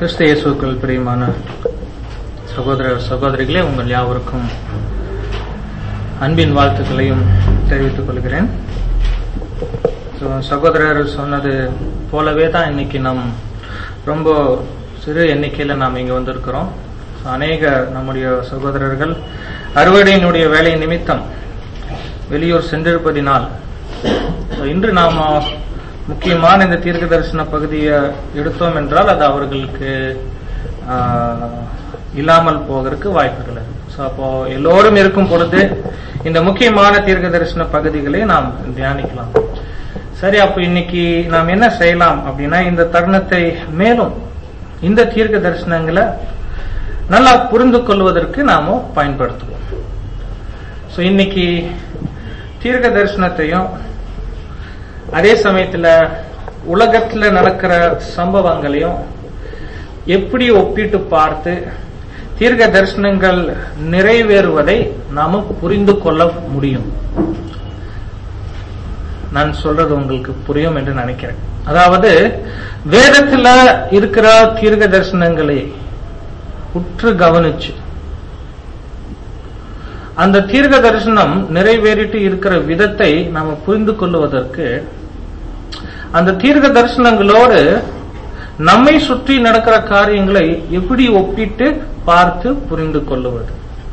கிறிஸ்து இயேசுக்கள் பிரியமான சகோதர சகோதரிகளே உங்கள் யாவருக்கும் அன்பின் வாழ்த்துக்களையும் தெரிவித்துக் கொள்கிறேன் So, சகோதரர் சொன்னது போலவே தான் இன்னைக்கு நாம் ரொம்ப சிறு எண்ணிக்கையில நாம் இங்க வந்திருக்கிறோம் So, அநேக நம்முடைய சகோதரர்கள் அறுவடையினுடைய வேலை நிமித்தம் வெளியூர் சென்றிருப்பதினால் So, இன்று நாம் முக்கியமான இந்த தீர்க்க தரிசன பகுதியை எடுத்தோம் என்றால் அது அவர்களுக்கு ஆஹ், இல்லாமல் போகிறதுக்கு வாய்ப்புகள் இருக்கு ஸோ அப்போ எல்லோரும் இருக்கும் பொழுது இந்த முக்கியமான தீர்க்க தரிசன பகுதிகளை நாம் தியானிக்கலாம் சரி அப்போ இன்னைக்கு நாம் என்ன செய்யலாம் அப்படின்னா இந்த தருணத்தை மேலும் இந்த தீர்க்க தரிசனங்களை நல்லா புரிந்து கொள்வதற்கு நாம பயன்படுத்துவோம் ஸோ இன்னைக்கு தீர்க்க தரிசனத்தையும் அதே சமயத்துல உலகத்துல நடக்கிற சம்பவங்களையும் எப்படி ஒப்பிட்டு பார்த்து தீர்க்க தரிசனங்கள் நிறைவேறுவதை நாம புரிந்து கொள்ள முடியும் நான் சொல்றது உங்களுக்கு புரியும் என்று நினைக்கிறேன் அதாவது வேதத்துல இருக்கிற தீர்க்க தரிசனங்களை உற்று கவனிச்சு அந்த தீர்க்க தரிசனம் நிறைவேறிட்டு இருக்கிற விதத்தை நாம புரிந்து கொள்வதற்கு அந்த தீர்க்க தரிசனங்களோடு நம்மை சுற்றி நடக்கிற காரியங்களை எப்படி ஒப்பிட்டு பார்த்து புரிந்து கொள்ளுவது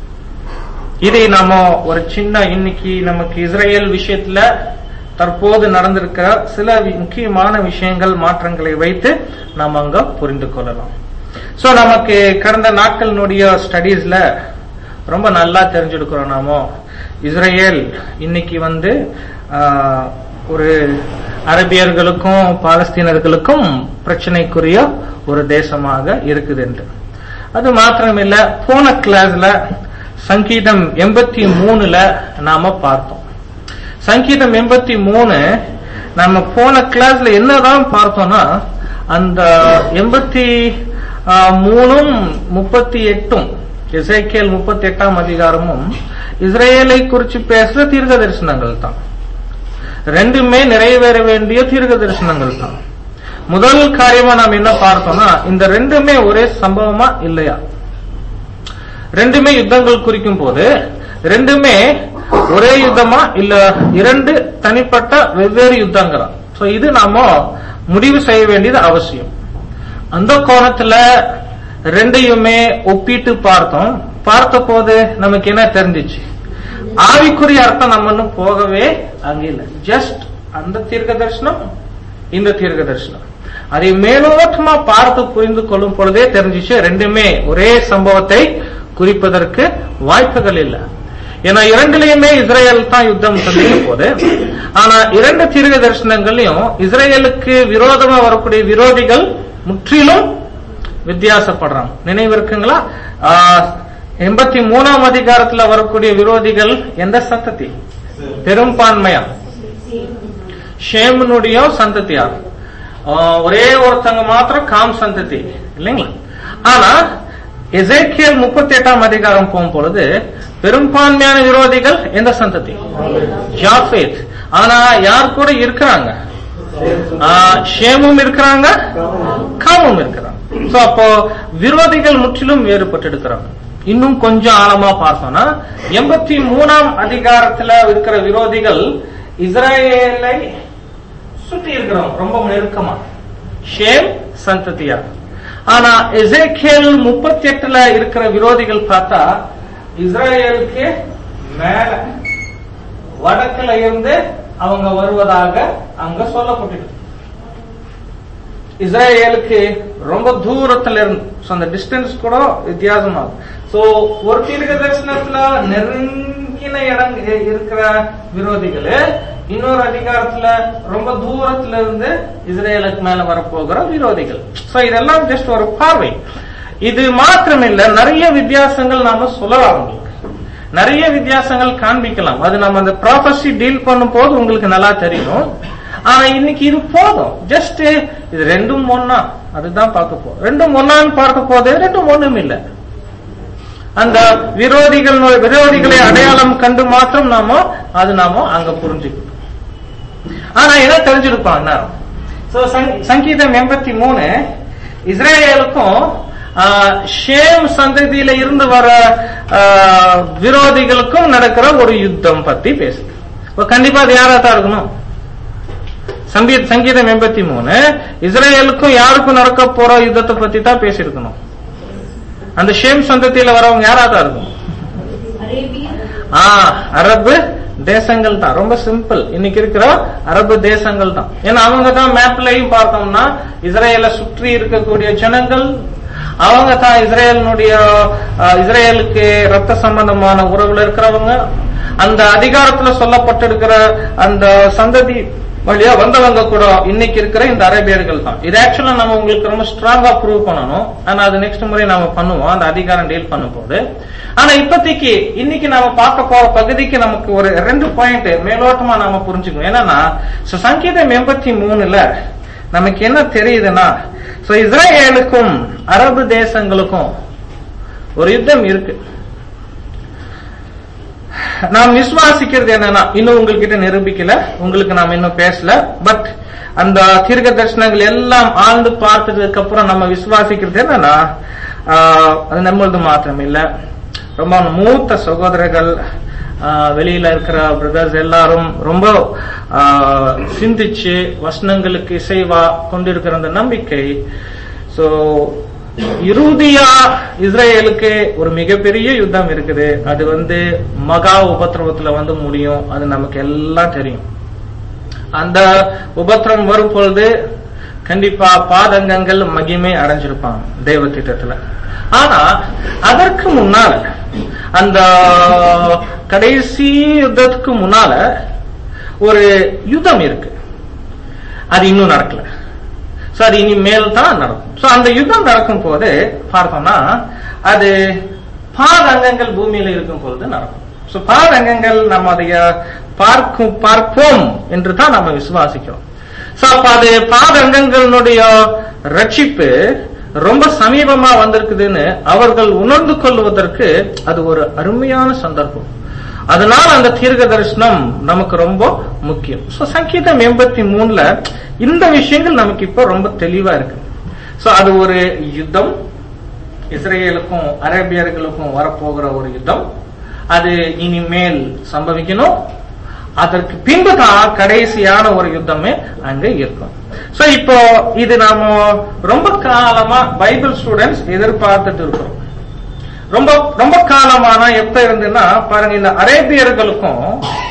இதை நாம ஒரு சின்ன இன்னைக்கு நமக்கு இஸ்ரேல் விஷயத்துல தற்போது நடந்திருக்கிற சில வி- முக்கியமான விஷயங்கள் மாற்றங்களை வைத்து நாம் அங்க புரிந்து கொள்ளலாம் சோ நமக்கு கடந்த நாட்களினுடைய ஸ்டடீஸ்ல ரொம்ப நல்லா தெரிஞ்சிருக்கிறோம் நாமோ இஸ்ரேல் இன்னைக்கு வந்து ஆஹ், ஒரு அரபியர்களுக்கும் பாலஸ்தீனர்களுக்கும் பிரச்சனைக்குரிய ஒரு தேசமாக இருக்குது என்று அது மாத்திரமில்ல போன கிளாஸ்ல சங்கீதம் எண்பத்தி மூணுல நாம பார்த்தோம் சங்கீதம் எண்பத்தி மூணு நம்ம போன கிளாஸ்ல என்னதான் பார்த்தோம்னா அந்த எண்பத்தி மூணும் முப்பத்தி எட்டும் இசைக்கேல் முப்பத்தி எட்டாம் அதிகாரமும் இஸ்ரேலை குறிச்சு பேசுற தீர்க்க தரிசனங்கள் தான் ரெண்டுமே நிறைவேற வேண்டிய தீர்க்க தரிசனங்கள் தான் முதல் காரியமா நாம் என்ன பார்த்தோம்னா இந்த ரெண்டுமே ஒரே சம்பவமா இல்லையா ரெண்டுமே யுத்தங்கள் குறிக்கும் போது ரெண்டுமே ஒரே யுத்தமா இல்ல இரண்டு தனிப்பட்ட வெவ்வேறு யுத்தங்களா சோ இது நாம முடிவு செய்ய வேண்டியது அவசியம் அந்த கோணத்துல ரெண்டையுமே ஒப்பிட்டு பார்த்தோம் பார்த்த போது நமக்கு என்ன தெரிஞ்சிச்சு ஆவிக்குரிய அர்த்தம் நம்ம இன்னும் போகவே அங்க இல்ல ஜஸ்ட் அந்த தீர்க்க தரிசனம் இந்த தீர்க்க தரிசனம் அதை மேலோட்டமா பார்த்து புரிந்து கொள்ளும் பொழுதே தெரிஞ்சிச்சு ரெண்டுமே ஒரே சம்பவத்தை குறிப்பதற்கு வாய்ப்புகள் இல்லை ஏன்னா இரண்டுலயுமே இஸ்ரேல் தான் யுத்தம் சந்திக்க போது ஆனா இரண்டு தீர்க்க தரிசனங்களையும் இஸ்ரேலுக்கு விரோதமா வரக்கூடிய விரோதிகள் முற்றிலும் வித்தியாசப்படுறாங்க நினைவு இருக்குங்களா எண்பத்தி மூணாம் அதிகாரத்துல வரக்கூடிய விரோதிகள் எந்த சந்ததி பெரும்பான்மையா ஷேமனுடைய சந்ததியா ஆஹ் ஒரே ஒருத்தங்க மாத்திரம் காம் சந்ததி இல்லைங்களா ஆனா எசேக்கியல் முப்பத்தி எட்டாம் அதிகாரம் போகும் பொழுது பெரும்பான்மையான விரோதிகள் எந்த சந்ததி ஜாஃபேத் ஆனா யார் கூட இருக்கிறாங்க ஆஹ் ஷேமும் இருக்கிறாங்க காமும் இருக்கிறாங்க சோ அப்போ விரோதிகள் முற்றிலும் வேறுபட்டு இருக்கிறாங்க இன்னும் கொஞ்சம் ஆழமா பார்த்தோம்னா எண்பத்தி மூணாம் அதிகாரத்துல இருக்கிற விரோதிகள் இஸ்ரேலை சுற்றி இருக்கிறோம் ரொம்ப நெருக்கமா ஷேம் சந்ததியார் ஆனா எசேக்கியல் முப்பத்தி எட்டுல இருக்கிற விரோதிகள் பார்த்தா இஸ்ரேலுக்கு மேல வடக்குல இருந்து அவங்க வருவதாக அங்க சொல்லப்பட்டிருக்கு இஸ்ரேலுக்கு ரொம்ப தூரத்துல இருந்து So, அந்த டிஸ்டன்ஸ் கூட வித்தியாசமாகும் சோ ஒரு தீர்க்க தரிசனத்துல நெருங்கின இடம் இ- இருக்கிற விரோதிகள் இன்னொரு அதிகாரத்துல ரொம்ப தூரத்துல இருந்து இஸ்ரேலுக்கு மேல வரப்போகிற விரோதிகள் சோ இதெல்லாம் ஜஸ்ட் ஒரு பார்வை இது மாத்திரமில்ல நிறைய வித்தியாசங்கள் நாம சொல்லலாம் உங்களுக்கு நிறைய வித்தியாசங்கள் காண்பிக்கலாம் அது நம்ம அந்த ப்ராபர்சி டீல் பண்ணும் போது உங்களுக்கு நல்லா தெரியும் ஆனா இன்னைக்கு இது போதும் ஜஸ்ட் இது ரெண்டும் ஒன்னா அதுதான் பார்க்க போறோம் ரெண்டும் ஒன்னான்னு பார்க்க போது ரெண்டும் ஒண்ணும் இல்ல அந்த விரோதிகள் விரோதிகளை அடையாளம் கண்டு மாத்திரம் நாம அது நாம அங்க புரிஞ்சுக்கணும் ஆனா என்ன தெரிஞ்சிருப்போம் நேரம் சங்கீதம் எண்பத்தி மூணு இஸ்ரேலுக்கும் ஆஹ், ஷேம் சந்ததியில இருந்து வர ஆஹ், விரோதிகளுக்கும் நடக்கிற ஒரு யுத்தம் பத்தி பேசுது இப்ப கண்டிப்பா அது யாரா தான் இருக்கணும் சங்கீத சங்கீதம் எண்பத்தி மூணு இஸ்ரேலுக்கும் யாருக்கும் நடக்க போற யுத்தத்தை பத்தி தான் பேசியிருக்கணும் அந்த ஷேம் சந்ததியில வரவங்க யாரா தான் இருக்கும் ஆ அரபு தேசங்கள் தான் ரொம்ப சிம்பிள் இன்னைக்கு இருக்கிற அரபு தேசங்கள் தான் ஏன்னா அவங்க தான் மேப்லயும் பார்த்தோம்னா இஸ்ரேலை சுற்றி இருக்கக்கூடிய ஜனங்கள் அவங்க தான் இஸ்ரேலினுடைய அஹ், இஸ்ரேலுக்கு ரத்த சம்பந்தமான உறவுல இருக்கிறவங்க அந்த அதிகாரத்துல சொல்லப்பட்டிருக்கிற அந்த சந்ததி வழியா வந்தவங்க கூட இன்னைக்கு இருக்கிற இந்த அரேபியர்கள் தான் இது ஆக்சுவலா நம்ம உங்களுக்கு ரொம்ப ஸ்ட்ராங்கா ப்ரூவ் பண்ணணும் ஆனா அது நெக்ஸ்ட் முறை நாம பண்ணுவோம் அந்த அதிகாரம் டீல் பண்ணும் போது ஆனா இப்போதைக்கு இன்னைக்கு நாம பார்க்க போற பகுதிக்கு நமக்கு ஒரு ரெண்டு பாயிண்ட் மேலோட்டமா நாம புரிஞ்சுக்கணும் என்னன்னா so சங்கீதம் எண்பத்தி மூணுல நமக்கு என்ன தெரியுதுன்னா சோ இஸ்ரேலுக்கும் அரபு தேசங்களுக்கும் ஒரு யுத்தம் இருக்கு நாம் விசுவாசிக்கிறது என்னன்னா இன்னும் உங்ககிட்ட நிரூபிக்கல உங்களுக்கு நாம் இன்னும் பேசல பட் அந்த தீர்க்க தரிசனங்கள் எல்லாம் ஆழ்ந்து பார்த்ததுக்கு அப்புறம் நம்ம விசுவாசிக்கிறது என்னன்னா ஆஹ், அது நம்மளது மாத்திரம் இல்ல ரொம்ப மூத்த சகோதரர்கள் ஆஹ், வெளியில இருக்கிற பிரதர்ஸ் எல்லாரும் ரொம்ப ஆஹ், சிந்திச்சு வசனங்களுக்கு இசைவா கொண்டிருக்கிற அந்த நம்பிக்கை சோ இறுதியா இஸ்ரேலுக்கு ஒரு மிகப்பெரிய யுத்தம் இருக்குது அது வந்து மகா உபத்திரவத்துல வந்து முடியும் அது நமக்கு எல்லாம் தெரியும் அந்த உபத்திரம் வரும் பொழுது கண்டிப்பா பாதங்கங்கள் மகிமை அடைஞ்சிருப்பாங்க தெய்வ திட்டத்துல ஆனா அதற்கு முன்னால அந்த கடைசி யுத்தத்துக்கு முன்னால ஒரு யுத்தம் இருக்கு அது இன்னும் நடக்கல சோ அது இனிமேல் தான் நடக்கும் சோ அந்த யுத்தம் நடக்கும் போது பார்த்தோம்னா அது பாதங்கங்கள் பூமியில இருக்கும் பொழுது நடக்கும் சோ பாதங்கங்கள் நம்ம அதைய பார்க்கும் பார்ப்போம் என்று தான் நம்ம விசுவாசிக்கிறோம் சோ அப்ப அது பாதங்கங்களுடைய ரட்சிப்பு ரொம்ப சமீபமா வந்திருக்குதுன்னு அவர்கள் உணர்ந்து கொள்வதற்கு அது ஒரு அருமையான சந்தர்ப்பம் அதனால அந்த தீர்க்க தரிசனம் நமக்கு ரொம்ப முக்கியம் சோ சங்கீதம் எண்பத்தி மூணுல இந்த விஷயங்கள் நமக்கு இப்ப ரொம்ப தெளிவா இருக்கு சோ அது ஒரு யுத்தம் இஸ்ரேலுக்கும் அரேபியர்களுக்கும் வரப்போகிற ஒரு யுத்தம் அது இனிமேல் சம்பவிக்கணும் அதற்கு பின்பு தான் கடைசியான ஒரு யுத்தமே அங்க இருக்கும் சோ இப்போ இது நாம ரொம்ப காலமா பைபிள் ஸ்டூடெண்ட்ஸ் எதிர்பார்த்துட்டு இருக்கிறோம் ரொம்ப ரொம்ப காலமான எப்ப இருந்துன்னா பாருங்க இந்த அரேபியர்களுக்கும்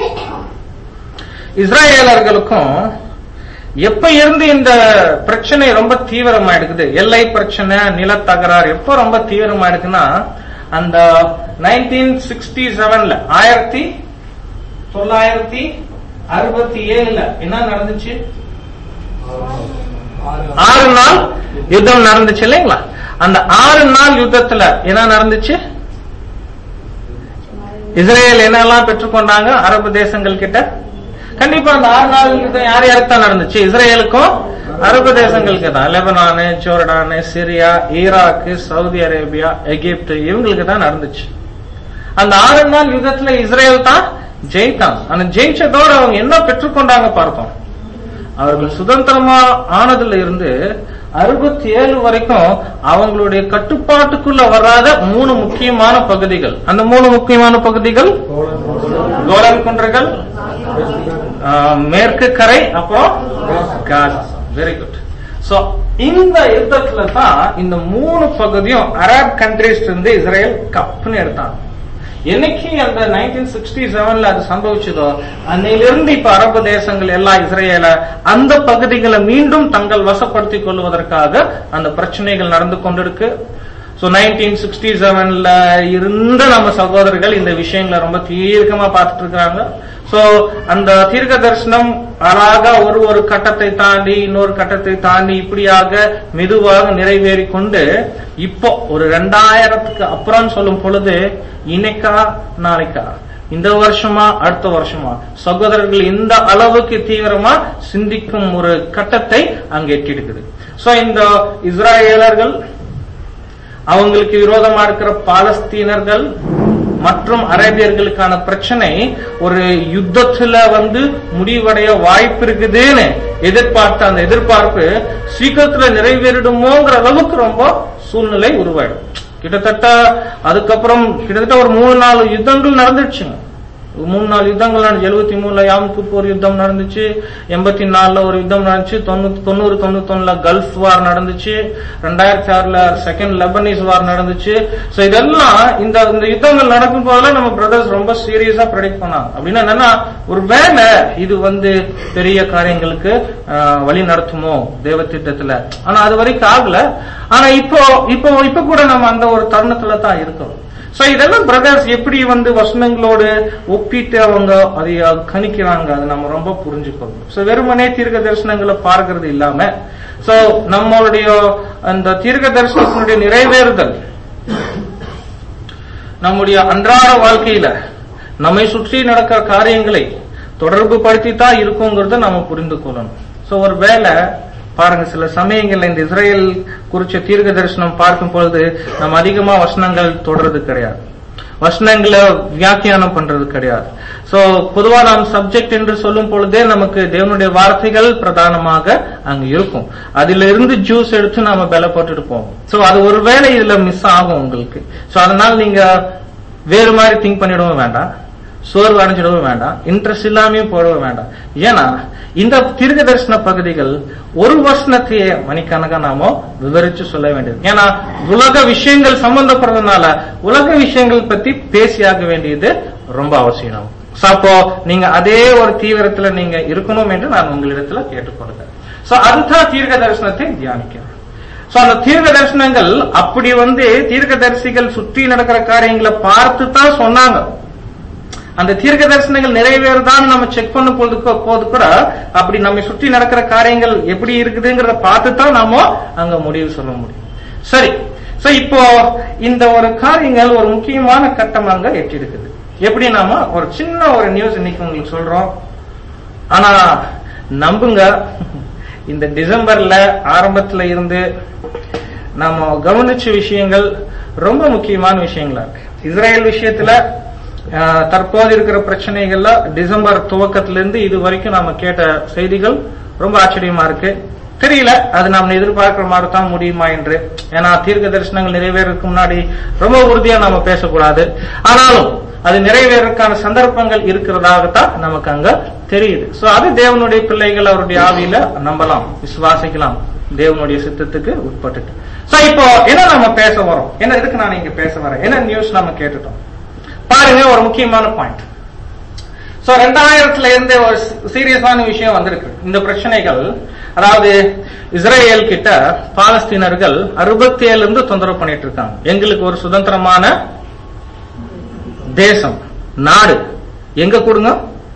இஸ்ராயேலர்களுக்கும் எப்ப இருந்து இந்த பிரச்சனை ரொம்ப தீவிரமா எடுக்குது எல்லை பிரச்சனை நிலத்தகராறு எப்ப ரொம்ப தீவிரமா எடுக்குன்னா அந்த நைன்டீன் சிக்ஸ்டி செவன்ல ஆயிரத்தி தொள்ளாயிரத்தி அறுபத்தி ஏழுல என்ன நடந்துச்சு ஆறு நாள் யுத்தம் நடந்துச்சு இல்லைங்களா அந்த ஆறு நாள் யுத்தத்துல என்ன நடந்துச்சு இஸ்ரேல் என்னெல்லாம் பெற்றுக்கொண்டாங்க அரபு தேசங்கள் கிட்ட கண்டிப்பா அந்த ஆறு நாள் யுத்தம் யார் யாருக்கு தான் நடந்துச்சு இஸ்ரேலுக்கும் அரபு தேசங்களுக்கு தான் Lebanon Jordan Syria Iraq Saudi Arabia Egypt இவங்களுக்கு தான் நடந்துச்சு அந்த ஆறு நாள் யுத்தத்துல இஸ்ரேல் தான் ஜெயித்தாங்க ஆனா ஜெயிச்சதோட அவங்க என்ன பெற்றுக்கொண்டாங்க பார்த்தோம் அவர்கள் சுதந்திரமா ஆனதுல இருந்து அறுபத்தி ஏழு வரைக்கும் அவங்களுடைய கட்டுப்பாட்டுக்குள்ள வராத மூணு முக்கியமான பகுதிகள் அந்த மூணு முக்கியமான பகுதிகள் கோலன் குன்றுகள் ஆஹ், மேற்கு கரை அப்புறம் காசா வெரி குட் சோ இந்த யுத்தத்துல தான் இந்த மூணு பகுதியும் அரப் கண்ட்ரிஸ் இருந்து இஸ்ரேல் கப்புன்னு எடுத்தாங்க என்னைக்கு அந்த நைன்டீன் சிக்ஸ்டி செவன்ல அது சம்பவிச்சதோ அன்னையிலிருந்து இப்ப அரபு தேசங்கள் எல்லாம் இஸ்ரேல அந்த பகுதிகளை மீண்டும் தங்கள் வசப்படுத்திக் கொள்வதற்காக அந்த பிரச்சனைகள் நடந்து கொண்டிருக்கு சோ நைன்டீன் சிக்ஸ்டி செவன்ல இருந்த நம்ம சகோதரர்கள் இந்த விஷயங்களை ரொம்ப தீர்க்கமா பார்த்துட்டு இருக்காங்க சோ அந்த தீர்க்க தரிசனம் அழகா ஒரு ஒரு கட்டத்தை தாண்டி இன்னொரு கட்டத்தை தாண்டி இப்படியாக மெதுவாக நிறைவேறி கொண்டு இப்போ ஒரு ரெண்டாயிரத்துக்கு அப்புறம் சொல்லும் பொழுது இன்னைக்கா நாளைக்கா இந்த வருஷமா அடுத்த வருஷமா சகோதரர்கள் இந்த அளவுக்கு தீவிரமா சிந்திக்கும் ஒரு கட்டத்தை அங்க எட்டிடுக்குது சோ இந்த இஸ்ராயேலர்கள் அவங்களுக்கு விரோதமா இருக்கிற பாலஸ்தீனர்கள் மற்றும் அரேபியர்களுக்கான பிரச்சனை ஒரு யுத்தத்துல வந்து முடிவடைய வாய்ப்பு இருக்குதுன்னு எதிர்பார்த்த அந்த எதிர்பார்ப்பு சீக்கிரத்துல நிறைவேறிடுமோங்கிற அளவுக்கு ரொம்ப சூழ்நிலை உருவாயிடும் கிட்டத்தட்ட அதுக்கப்புறம் கிட்டத்தட்ட ஒரு மூணு நாலு யுத்தங்கள் நடந்துச்சுங்க மூணு நாலு யுத்தங்கள் நடந்துச்சு எழுபத்தி மூணுல யாமுக்கு ஒரு யுத்தம் நடந்துச்சு எண்பத்தி நாலுல ஒரு யுத்தம் நடந்துச்சு தொண்ணூத்தி தொண்ணூறு தொண்ணூத்தி ஒண்ணுல கல்ஃப் வார் நடந்துச்சு ரெண்டாயிரத்தி ஆறுல செகண்ட் லெபனீஸ் வார் நடந்துச்சு சோ இதெல்லாம் இந்த இந்த யுத்தங்கள் நடக்கும் போதெல்லாம் நம்ம பிரதர்ஸ் ரொம்ப சீரியஸா ப்ரெடிக்ட் பண்ணாங்க அப்படின்னா என்னன்னா ஒரு வேலை இது வந்து பெரிய காரியங்களுக்கு ஆஹ், வழி நடத்துமோ தேவ திட்டத்துல ஆனா அது வரைக்கும் ஆகல ஆனா இப்போ இப்போ இப்ப கூட நம்ம அந்த ஒரு தருணத்துல தான் இருக்கோம் சோ இதெல்லாம் பிரதர்ஸ் எப்படி வந்து வசனங்களோடு ஒப்பிட்டு அவங்க அதை கணிக்கிறாங்க அதை நம்ம ரொம்ப புரிஞ்சுக்கணும் சோ வெறுமனே தீர்க்க தரிசனங்களை பார்க்கறது இல்லாம சோ நம்மளுடைய அந்த தீர்க்க தரிசனத்தினுடைய நிறைவேறுதல் நம்முடைய அன்றாட வாழ்க்கையில நம்மை சுற்றி நடக்கிற காரியங்களை தொடர்பு படுத்தி தான் இருக்குங்கிறத நம்ம புரிந்து கொள்ளணும் சோ ஒரு வேலை பாருங்க சில சமயங்கள்ல இந்த இஸ்ரேல் குறிச்ச தீர்க்க தரிசனம் பார்க்கும் பொழுது நம்ம அதிகமா வசனங்கள் தொடர்றது கிடையாது வசனங்களை வியாக்கியானம் பண்றது கிடையாது சோ பொதுவா நாம் சப்ஜெக்ட் என்று சொல்லும் பொழுதே நமக்கு தேவனுடைய வார்த்தைகள் பிரதானமாக அங்க இருக்கும் அதுல இருந்து ஜூஸ் எடுத்து நாம பலப்பட்டுட்டு போவோம் சோ அது ஒருவேளை இதுல மிஸ் ஆகும் உங்களுக்கு சோ அதனால நீங்க வேறு மாதிரி திங்க் பண்ணிடவும் வேண்டாம் சோர்வு அடைஞ்சிடவும் வேண்டாம் இன்ட்ரெஸ்ட் இல்லாமையும் போடவும் வேண்டாம் ஏன்னா இந்த தீர்க்க தரிசன பகுதிகள் ஒரு வசனத்தையே மணிக்கணக்கா நாம விவரிச்சு சொல்ல வேண்டியது ஏன்னா உலக விஷயங்கள் சம்பந்தப்படுறதுனால உலக விஷயங்கள் பத்தி பேசியாக வேண்டியது ரொம்ப அவசியம் So, அப்போ நீங்க அதே ஒரு தீவிரத்துல நீங்க இருக்கணும் என்று நான் உங்களிடத்துல கேட்டுக்கொள்கிறேன் சோ அதுதான் தீர்க்க தரிசனத்தை தியானிக்கிறேன் சோ அந்த தீர்க்க தரிசனங்கள் அப்படி வந்து தீர்க்க தரிசிகள் சுற்றி நடக்கிற காரியங்களை பார்த்து தான் சொன்னாங்க அந்த தீர்க்க தரிசனங்கள் நிறைவேறுதான்னு நம்ம செக் பண்ணும் போது கூட- போது கூட அப்படி நம்ம சுற்றி நடக்கிற காரியங்கள் எப்படி இருக்குதுங்கிறத பார்த்து தான் நாம அங்க முடிவு சொல்ல முடியும் சரி சோ இப்போ இந்த ஒரு காரியங்கள் ஒரு முக்கியமான கட்டம் அங்க எட்டி இருக்குது எப்படி நாம ஒரு சின்ன ஒரு நியூஸ் இன்னைக்கு உங்களுக்கு சொல்றோம் ஆனா நம்புங்க இந்த டிசம்பர்ல ஆரம்பத்துல இருந்து நாம கவனிச்ச விஷயங்கள் ரொம்ப முக்கியமான விஷயங்களா இருக்கு இஸ்ரேல் விஷயத்துல ஆஹ், தற்போது இருக்கிற பிரச்சனைகள்ல டிசம்பர் துவக்கத்துல இருந்து இது வரைக்கும் நாம கேட்ட செய்திகள் ரொம்ப ஆச்சரியமா இருக்கு தெரியல அது நாம எதிர்பார்க்கிற மாதிரி தான் முடியுமா என்று ஏன்னா தீர்க்க தரிசனங்கள் நிறைவேறதுக்கு முன்னாடி ரொம்ப உறுதியா நாம பேசக்கூடாது ஆனாலும் அது நிறைவேறதுக்கான சந்தர்ப்பங்கள் இருக்கிறதாகத்தான் நமக்கு அங்க தெரியுது சோ அது தேவனுடைய பிள்ளைகள் அவருடைய ஆவியில நம்பலாம் விசுவாசிக்கலாம் தேவனுடைய சித்தத்துக்கு உட்பட்டுட்டு சோ இப்போ என்ன நம்ம பேச வரோம் என்ன இதுக்கு நான் இங்க பேச வரேன் என்ன நியூஸ் நம்ம கேட்டுட்டோம் பாருங்க ஒரு முக்கியமான பாயிண்ட் சோ ரெண்டாயிரத்துல இருந்து ஒரு சீரியஸான விஷயம் வந்திருக்கு இந்த பிரச்சனைகள் அதாவது இஸ்ரேல் கிட்ட பாலஸ்தீனர்கள் அறுபத்தி ஏழுல இருந்து தொந்தரவு பண்ணிட்டு இருக்காங்க எங்களுக்கு ஒரு சுதந்திரமான தேசம் நாடு எங்க கொடுங்க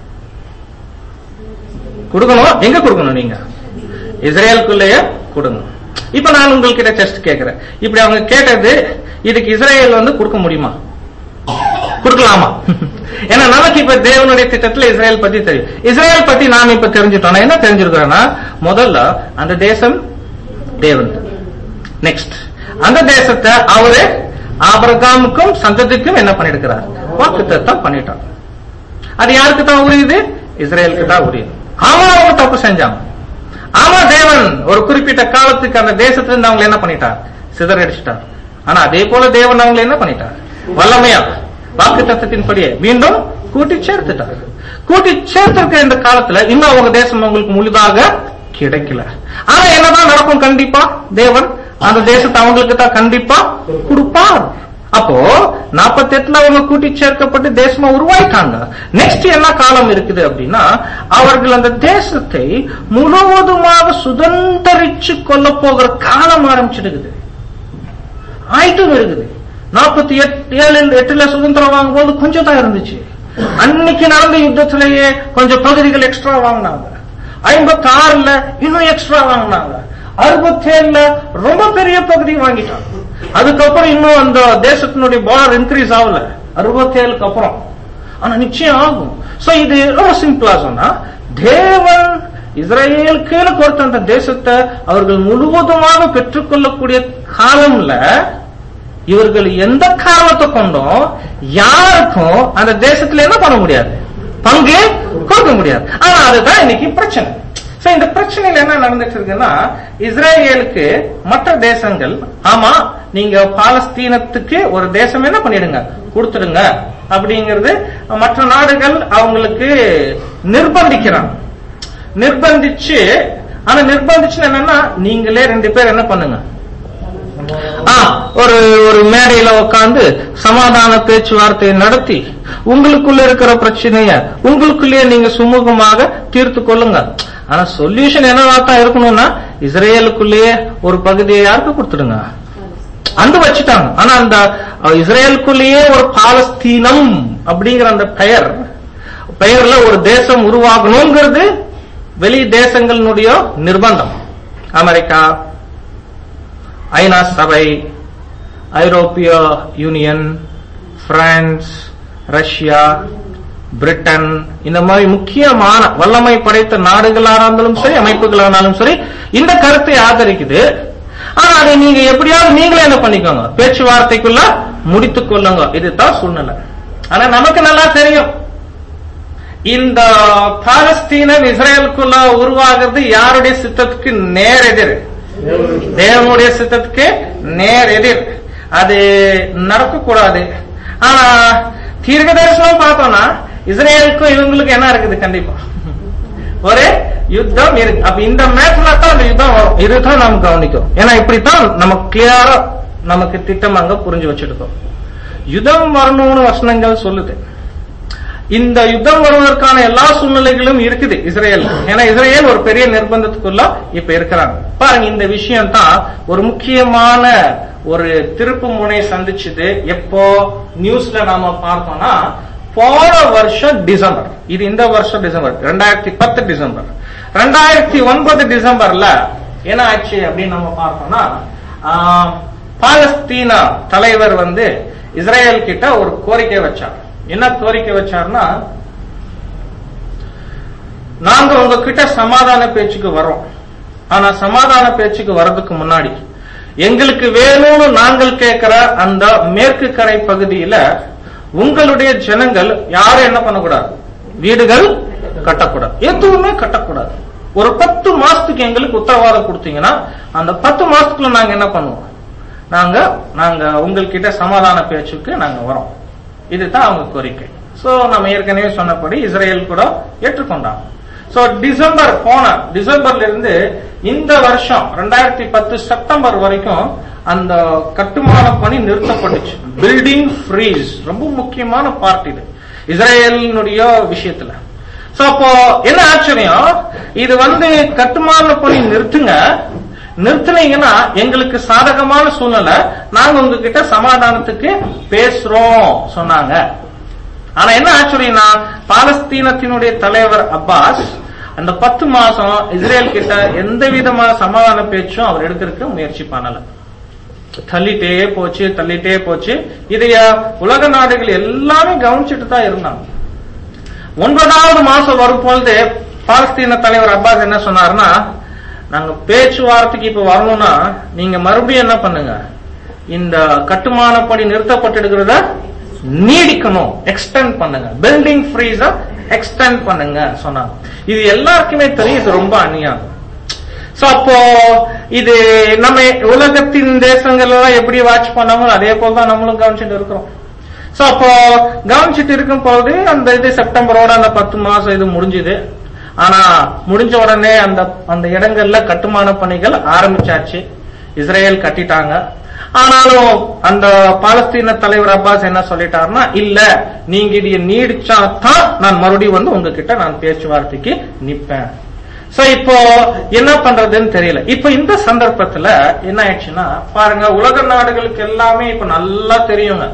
கொடுக்கணும் எங்க கொடுக்கணும் நீங்க இஸ்ரேலுக்குள்ளேயே கொடுங்க இப்ப நான் உங்ககிட்ட டெஸ்ட் கேட்கிறேன் இப்படி அவங்க கேட்டது இதுக்கு இஸ்ரேல் வந்து கொடுக்க முடியுமா கொடுக்கலாமா ஏன்னா நமக்கு இப்ப தேவனுடைய திட்டத்துல இஸ்ரேல் பத்தி தெரியும் இஸ்ரேல் பத்தி நாம இப்ப தெரிஞ்சுட்டோம் என்ன தெரிஞ்சிருக்கிறோம்னா முதல்ல அந்த தேசம் தேவன் நெக்ஸ்ட் அந்த தேசத்தை அவரு ஆபரகாமுக்கும் சந்ததிக்கும் என்ன பண்ணிருக்கிறார் வாக்குத்தத்தம் பண்ணிட்டார் அது யாருக்கு தான் உரியுது இஸ்ரேலுக்கு தான் உரியுது ஆமா அவங்க தப்பு செஞ்சாங்க ஆமா தேவன் ஒரு குறிப்பிட்ட காலத்துக்கு அந்த தேசத்துல இருந்து அவங்களை என்ன பண்ணிட்டார் சிதறடிச்சிட்டார் ஆனா அதே போல தேவன் அவங்களை என்ன பண்ணிட்டார் வல்லமையா வாக்கு தத்தத்தின்படியே மீண்டும் கூட்டி சேர்த்துட்டார் கூட்டி சேர்த்திருக்க இந்த காலத்துல இன்னும் அவங்க தேசம் அவங்களுக்கு முழுதாக கிடைக்கல ஆனா என்னதான் நடக்கும் கண்டிப்பா தேவன் அந்த தேசத்தை அவங்களுக்கு தான் கண்டிப்பா கொடுப்பார் அப்போ நாற்பத்தி எட்டுல அவங்க கூட்டி சேர்க்கப்பட்டு தேசமா உருவாயிட்டாங்க நெக்ஸ்ட் என்ன காலம் இருக்குது அப்படின்னா அவர்கள் அந்த தேசத்தை முழுவதுமாக சுதந்திரிச்சு கொள்ள போகிற காலம் ஆரம்பிச்சிடுக்குது ஆயிட்டும் இருக்குது நாற்பத்தி எட்டு ஏழு எட்டுல சுதந்திரம் வாங்கும்போது கொஞ்சம் தான் இருந்துச்சு அன்னைக்கு நடந்த யுத்தத்திலேயே கொஞ்சம் பகுதிகள் எக்ஸ்ட்ரா வாங்கினாங்க ஐம்பத்தி ஆறுல இன்னும் எக்ஸ்ட்ரா வாங்கினாங்க அறுபத்தி ஏழுல ரொம்ப பெரிய பகுதி வாங்கிட்டாங்க அதுக்கப்புறம் இன்னும் அந்த தேசத்தினுடைய பார்டர் இன்க்ரீஸ் ஆகல அறுபத்தி ஏழுக்கு அப்புறம் ஆனா நிச்சயம் ஆகும் சோ இது ரொம்ப சிம்பிளா சொன்னா தேவன் இஸ்ரேலுக்கு கொடுத்த அந்த தேசத்தை அவர்கள் முழுவதுமாக பெற்றுக்கொள்ளக்கூடிய காலம்ல இவர்கள் எந்த காரணத்தை கொண்டும் யாருக்கும் அந்த தேசத்துல என்ன பண்ண முடியாது பங்கு கொடுக்க முடியாது ஆனா அதுதான் இன்னைக்கு பிரச்சனை சோ இந்த பிரச்சனையில என்ன நடந்துட்டு இருக்குன்னா இஸ்ரேலுக்கு மற்ற தேசங்கள் ஆமா நீங்க பாலஸ்தீனத்துக்கு ஒரு தேசம் என்ன பண்ணிடுங்க கொடுத்துடுங்க அப்படிங்கிறது மற்ற நாடுகள் அவங்களுக்கு நிர்பந்திக்கிறாங்க நிர்பந்திச்சு ஆனா நிர்பந்திச்சு என்னன்னா நீங்களே ரெண்டு பேர் என்ன பண்ணுங்க ஆ, ஒரு ஒரு மேடையில உட்கார்ந்து சமாதான பேச்சுவார்த்தை நடத்தி உங்களுக்குள்ள இருக்கிற பிரச்சனைய உங்களுக்குள்ளேயே நீங்க சுமூகமாக தீர்த்து கொள்ளுங்க ஆனா சொல்யூஷன் என்னவா தான் இருக்கணும்னா இஸ்ரேலுக்குள்ளேயே ஒரு பகுதியை யாருக்கு கொடுத்துடுங்க அந்த வச்சுட்டாங்க ஆனா அந்த அஹ், இஸ்ரேலுக்குள்ளேயே ஒரு பாலஸ்தீனம் அப்படிங்கிற அந்த பெயர் பெயர்ல ஒரு தேசம் உருவாகணுங்கிறது வெளி தேசங்களினுடைய நிர்பந்தம் அமெரிக்கா ஐநா சபை ஐரோப்பிய யூனியன் பிரான்ஸ் ரஷ்யா பிரிட்டன் இந்த மாதிரி முக்கியமான வல்லமை படைத்த நாடுகளாக இருந்தாலும் சரி அமைப்புகளானாலும் சரி இந்த கருத்தை ஆதரிக்குது ஆனா அதை நீங்க எப்படியாவது நீங்களே என்ன பண்ணிக்கோங்க பேச்சுவார்த்தைக்குள்ள முடித்துக் கொள்ளுங்க இதுதான் சூழ்நிலை ஆனா நமக்கு நல்லா தெரியும் இந்த பாலஸ்தீனம் இஸ்ரேலுக்குள்ள உருவாகிறது யாருடைய சித்தத்துக்கு நேர் எதிர் தேவனுடைய சித்தத்துக்கு நேர் எதிர் அது நடக்கக்கூடாது ஆனா தீர்க்க தரிசனம் பார்த்தோம்னா இஸ்ரேலுக்கும் இவங்களுக்கும் என்ன இருக்குது கண்டிப்பா ஒரு யுத்தம் இருக்கு அப்ப இந்த மேட்ச்ல தான் அந்த யுத்தம் வரும் இதுதான் நாம் கவனிக்கும் ஏன்னா இப்படித்தான் நம்ம கிளியரா நமக்கு திட்டம் அங்க புரிஞ்சு வச்சிருக்கோம் யுத்தம் வரணும்னு வசனங்கள் சொல்லுது இந்த யுத்தம் வருவதற்கான எல்லா சூழ்நிலைகளும் இருக்குது இஸ்ரேல் ஏன்னா இஸ்ரேல் ஒரு பெரிய நிர்பந்தத்துக்குள்ள இப்ப இருக்கிறாங்க பாருங்க இந்த விஷயம் தான் ஒரு முக்கியமான ஒரு திருப்பு முனை சந்திச்சது எப்போ நியூஸ்ல நாம பார்த்தோம்னா போன வருஷம் டிசம்பர் இது இந்த வருஷம் டிசம்பர் ரெண்டாயிரத்தி பத்து டிசம்பர் ரெண்டாயிரத்தி ஒன்பது டிசம்பர்ல என்ன ஆச்சு அப்படின்னு நம்ம பார்த்தோம்னா ஆஹ், பாலஸ்தீனா தலைவர் வந்து இஸ்ரேல் கிட்ட ஒரு கோரிக்கை வச்சார் என்ன கோரிக்கை வச்சார்னா நாங்க உங்ககிட்ட சமாதான பேச்சுக்கு வரோம் ஆனா சமாதான பேச்சுக்கு வர்றதுக்கு முன்னாடி எங்களுக்கு வேணும்னு நாங்கள் கேட்கிற அந்த மேற்கு கரை பகுதியில உங்களுடைய ஜனங்கள் யாரும் என்ன பண்ணக்கூடாது வீடுகள் கட்டக்கூடாது எதுவுமே கட்டக்கூடாது ஒரு பத்து மாசத்துக்கு எங்களுக்கு உத்தரவாதம் கொடுத்தீங்கன்னா அந்த பத்து மாசத்துக்குள்ள நாங்க என்ன பண்ணுவோம் நாங்க நாங்க உங்ககிட்ட சமாதான பேச்சுக்கு நாங்க வரோம் இதுதான் அவங்க கோரிக்கை சோ நம்ம ஏற்கனவே சொன்னபடி இஸ்ரேல் கூட ஏற்றுக்கொண்டாங்க சோ டிசம்பர் போன டிசம்பர்ல இருந்து இந்த வருஷம் ரெண்டாயிரத்தி பத்து செப்டம்பர் வரைக்கும் அந்த கட்டுமான பணி நிறுத்தப்பட்டுச்சு பில்டிங் ஃப்ரீஸ் ரொம்ப முக்கியமான பார்ட் இது இஸ்ரேலினுடைய விஷயத்துல சோ அப்போ என்ன ஆச்சரியம் இது வந்து கட்டுமான பணி நிறுத்துங்க நிறுத்தினீங்கன்னா எங்களுக்கு சாதகமான சூழ்நிலை நாங்க உங்ககிட்ட சமாதானத்துக்கு பேசுறோம் சொன்னாங்க ஆனா என்ன ஆச்சரியம்னா பாலஸ்தீனத்தினுடைய தலைவர் அப்பாஸ் அந்த பத்து மாசம் இஸ்ரேல் கிட்ட எந்த விதமான சமாதான பேச்சும் அவர் எடுக்கிறதுக்கு முயற்சி பண்ணல தள்ளிட்டே போச்சு தள்ளிட்டே போச்சு இதைய உலக நாடுகள் எல்லாமே கவனிச்சுட்டு தான் இருந்தாங்க ஒன்பதாவது மாசம் வரும் பொழுது பாலஸ்தீன தலைவர் அப்பாஸ் என்ன சொன்னாருன்னா நாங்க பேச்சுவார்த்தைக்கு இப்ப வரணும்னா நீங்க மறுபடியும் என்ன பண்ணுங்க இந்த கட்டுமான பணி நிறுத்தப்பட்டிருக்கிறத நீடிக்கணும் எக்ஸ்டெண்ட் பண்ணுங்க பில்டிங் ஃப்ரீஸா எக்ஸ்டெண்ட் பண்ணுங்க சொன்னாங்க இது எல்லாருக்குமே தெரியும் இது ரொம்ப அநியாயம் சோ அப்போ இது நம்ம உலகத்தின் தேசங்கள் எல்லாம் எப்படி வாட்ச் பண்ணாமோ அதே போல தான் நம்மளும் கவனிச்சுட்டு இருக்கிறோம் சோ அப்போ கவனிச்சுட்டு இருக்கும் போது அந்த இது செப்டம்பரோட அந்த பத்து மாசம் இது முடிஞ்சுது ஆனா முடிஞ்ச உடனே அந்த அந்த இடங்கள்ல கட்டுமான பணிகள் ஆரம்பிச்சாச்சு இஸ்ரேல் கட்டிட்டாங்க ஆனாலும் அந்த பாலஸ்தீன தலைவர் அப்பாஸ் என்ன சொல்லிட்டாருன்னா இல்ல நீங்க இது நீடிச்சா தான் நான் மறுபடியும் வந்து உங்ககிட்ட நான் பேச்சுவார்த்தைக்கு நிப்பேன் சோ இப்போ என்ன பண்றதுன்னு தெரியல இப்ப இந்த சந்தர்ப்பத்துல என்ன ஆயிடுச்சுன்னா பாருங்க உலக நாடுகளுக்கு எல்லாமே இப்ப நல்லா தெரியுங்க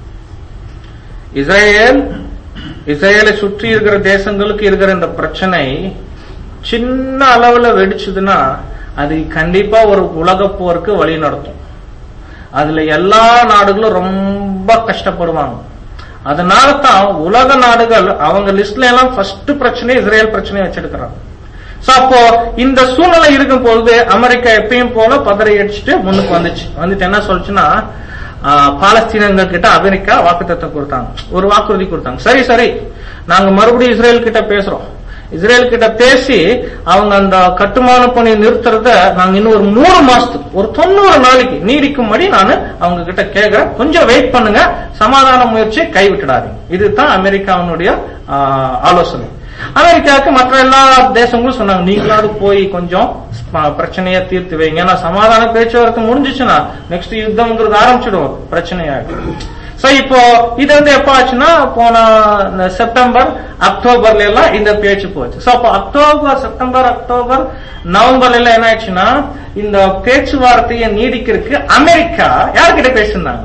இஸ்ரேல் இஸ்ரேலை சுற்றி இருக்கிற தேசங்களுக்கு இருக்கிற இந்த பிரச்சனை சின்ன அளவுல வெடிச்சதுன்னா அது கண்டிப்பா ஒரு உலக போருக்கு வழி நடத்தும் அதுல எல்லா நாடுகளும் ரொம்ப கஷ்டப்படுவாங்க அதனால தான் உலக நாடுகள் அவங்க லிஸ்ட்ல எல்லாம் ஃபர்ஸ்ட் பிரச்சனை இஸ்ரேல் பிரச்சனை வச்சிருக்கிறாங்க சோ அப்போ இந்த சூழ்நிலை இருக்கும் பொழுது அமெரிக்கா எப்பயும் போல பதறி அடிச்சுட்டு முன்னுக்கு வந்துச்சு வந்துட்டு என்ன சொல்லுச்சுன்னா ஆஹ், பாலஸ்தீனங்கள் கிட்ட அமெரிக்கா வாக்குத்தத்தம் கொடுத்தாங்க ஒரு வாக்குறுதி கொடுத்தாங்க சரி சரி நாங்க மறுபடியும் இஸ்ரேல் கிட்ட பேசுறோம் இஸ்ரேல் கிட்ட பேசி அவங்க அந்த கட்டுமான பணி நிறுத்துறத நாங்க இன்னும் ஒரு மூணு மாசத்துக்கு ஒரு தொண்ணூறு நாளைக்கு நீடிக்கும்படி நான் அவங்க கிட்ட கேட்கிறேன் கொஞ்சம் வெயிட் பண்ணுங்க சமாதான முயற்சியை கைவிட்டுடாதீங்க இதுதான் அமெரிக்காவினுடைய ஆஹ், ஆலோசனை அமெரிக்காவுக்கு மற்ற எல்லா தேசங்களும் சொன்னாங்க நீங்களாவது போய் கொஞ்சம் ப- பிரச்சனையை தீர்த்து வைங்க ஏன்னா சமாதான பேச்சுவார்த்தை முடிஞ்சிச்சுன்னா நெக்ஸ்ட் யுத்தம்ங்கிறது ஆரம்பிச்சிடும் பிரச்சனையாகும் சோ இப்போ இது வந்து எப்ப ஆச்சுன்னா போன இந்த செப்டம்பர் அக்டோபர்ல எல்லாம் இந்த பேச்சு போச்சு சோ அப்போ அக்டோபர் செப்டம்பர் அக்டோபர் நவம்பர்ல எல்லாம் என்ன ஆச்சுன்னா இந்த பேச்சுவார்த்தையை நீடிக்கிறதுக்கு அமெரிக்கா யார்கிட்ட பேசியிருந்தாங்க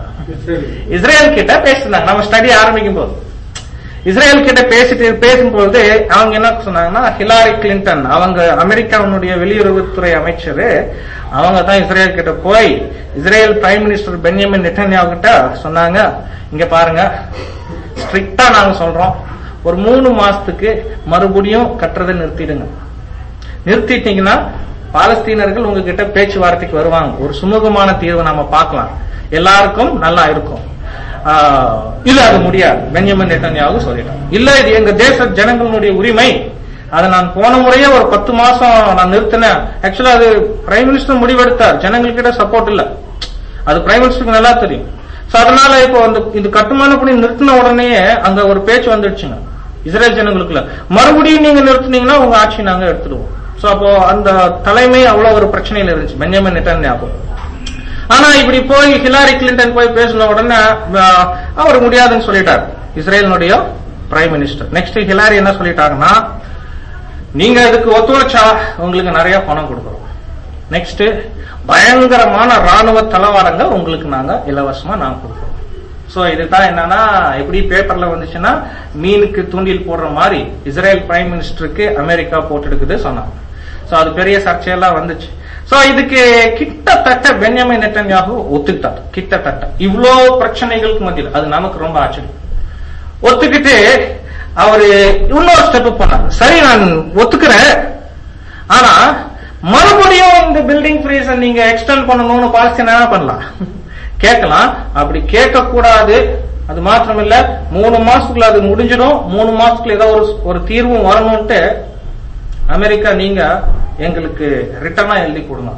இஸ்ரேல் கிட்ட பேசியிருந்தாங்க நம்ம ஸ்டடி ஆரம்பிக்கும் போது இஸ்ரேல் கிட்ட பேசிட்டு பேசும்போது அவங்க என்ன சொன்னாங்கன்னா ஹிலாரி கிளின்டன் அவங்க அமெரிக்காவினுடைய வெளியுறவுத்துறை அமைச்சர் அவங்க தான் இஸ்ரேல் கிட்ட போய் Israel prime minister Benjamin Netanyahu கிட்ட சொன்னாங்க இங்க பாருங்க ஸ்ட்ரிக்டா நாங்க சொல்றோம் ஒரு மூணு மாசத்துக்கு மறுபடியும் கட்டுறதை நிறுத்திடுங்க நிறுத்திட்டீங்கன்னா பாலஸ்தீனர்கள் உங்ககிட்ட பேச்சுவார்த்தைக்கு வருவாங்க ஒரு சுமூகமான தீர்வை நாம பார்க்கலாம் எல்லாருக்கும் நல்லா இருக்கும் ஆஹ், இல்ல அது முடியாது பெஞ்சமின் நெட்டன்யாவு சொல்லிட்டாங்க இல்ல இது எங்க தேச ஜனங்களுடைய உரிமை அதை நான் போன முறையே ஒரு பத்து மாசம் நான் நிறுத்தினேன் ஆக்சுவலா அது பிரைம் மினிஸ்டர் முடிவெடுத்தார் ஜனங்கள்கிட்ட சப்போர்ட் இல்ல அது பிரைம் மினிஸ்டருக்கு நல்லா தெரியும் சோ அதனால இப்போ அந்த இது கட்டுமான பணி நிறுத்தின உடனே அங்க ஒரு பேச்சு வந்துடுச்சுங்க இஸ்ரேல் ஜனங்களுக்குள்ள மறுபடியும் நீங்க நிறுத்துனீங்கன்னா உங்க ஆட்சி நாங்க எடுத்துடுவோம் சோ அப்போ அந்த தலைமை அவ்வளவு ஒரு பிரச்சனையில இருந்துச்சு பெஞ்சமின் நெட்டன்யாகு ஆனா இப்படி போய் ஹிலாரி கிளின்டன் போய் பேசின உடனே அஹ், அவர் முடியாதுன்னு சொல்லிட்டார் இஸ்ரேலினுடைய பிரைம் மினிஸ்டர் நெக்ஸ்ட் ஹிலாரி என்ன சொல்லிட்டாங்கன்னா நீங்க இதுக்கு ஒத்துழைச்சா உங்களுக்கு நிறைய பணம் கொடுக்குறோம் நெக்ஸ்ட் பயங்கரமான ராணுவ தளவாடங்கள் உங்களுக்கு நாங்க இலவசமா நாங்க கொடுக்குறோம் சோ இதுதான் என்னன்னா எப்படி பேப்பர்ல வந்துச்சுன்னா மீனுக்கு தூண்டில் போடுற மாதிரி இஸ்ரேல் பிரைம் மினிஸ்டருக்கு அமெரிக்கா போட்டுடுக்குது சொன்னாங்க சோ அது பெரிய சர்ச்சையெல்லாம் வந்துச்சு சோ இதுக்கு கிட்டத்தட்ட பென்யமின் நெட்டன்யாகு ஒத்துக்கிட்டார் கிட்டத்தட்ட இவ்வளோ பிரச்சனைகளுக்கு மத்தியில் அது நமக்கு ரொம்ப ஆச்சரியம் ஒத்துக்கிட்டு அவரு இன்னொரு ஸ்டெப் போனார் சரி நான் ஒத்துக்கிறேன் ஆனா மறுபடியும் இந்த பில்டிங் ஃப்ரீஸ் நீங்க எக்ஸ்டெண்ட் பண்ணணும்னு பாலஸ்தீனா பண்ணலாம் கேட்கலாம் அப்படி கேட்க கூடாது அது மாத்திரம் இல்ல மூணு மாசத்துக்குள்ள அது முடிஞ்சிடும் மூணு மாசத்துக்குள்ள ஏதோ ஒரு ஒரு தீர்வும் வரணும்ட்டு அமெரிக்கா நீங்க எங்களுக்கு ரிட்டர்னா எழுதி கொடுங்க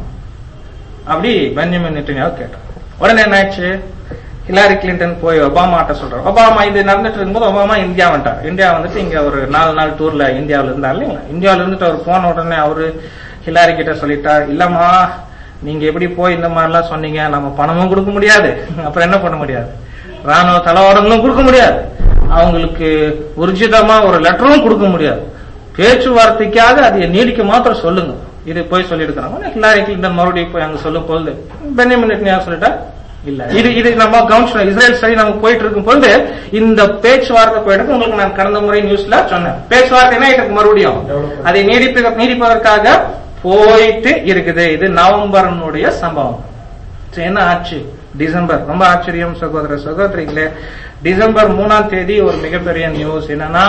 அப்படி பென்ஜமின் நெட்டன்யாவு கேட்டார் உடனே என்ன ஆச்சு ஹிலாரி கிளின்டன் போய் ஒபாமாட்ட சொல்றாரு ஒபாமா இது நடந்துட்டு இருக்கும்போது ஒபாமா இந்தியா வந்துட்டார் இந்தியா வந்துட்டு இங்க ஒரு நாலு நாள் டூர்ல இந்தியாவுல இருந்தார் இல்லைங்களா இந்தியாவுல இருந்துட்டு அவர் போன உடனே அவரு ஹிலாரி கிட்ட சொல்லிட்டார் இல்லம்மா நீங்க எப்படி போய் இந்த மாதிரிலாம் சொன்னீங்க நம்ம பணமும் கொடுக்க முடியாது அப்புறம் என்ன பண்ண முடியாது ராணுவ தளவாடங்களும் கொடுக்க முடியாது அவங்களுக்கு உர்ஜிதமா ஒரு லெட்டரும் கொடுக்க முடியாது பேச்சுவார்த்தைக்காக அதை நீடிக்க மாத்திரம் சொல்லுங்க இது போய் சொல்லியிருக்கிறாங்க ஹிலாரி கிளின்டன் மறுபடியும் போய் அங்க சொல்லும் போது பென்யமின் நெட்டன்யாஹு சொல்லிட்டா இல்ல இது இது நம்ம கவனிச்சோம் இஸ்ரேல் சரி நம்ம போயிட்டு இருக்கும் பொழுது இந்த பேச்சுவார்த்தை போயிட்டு உங்களுக்கு நான் கடந்த முறை நியூஸ்ல சொன்னேன் பேச்சுவார்த்தை என்ன இதுக்கு மறுபடியும் அதை நீடிப்ப நீடிப்பதற்காக போயிட்டு இருக்குது இது நவம்பரனுடைய சம்பவம் சரி, என்ன ஆச்சு டிசம்பர் ரொம்ப ஆச்சரியம் சகோதர சகோதரிகளே டிசம்பர் மூணாம் தேதி ஒரு மிகப்பெரிய நியூஸ் என்னன்னா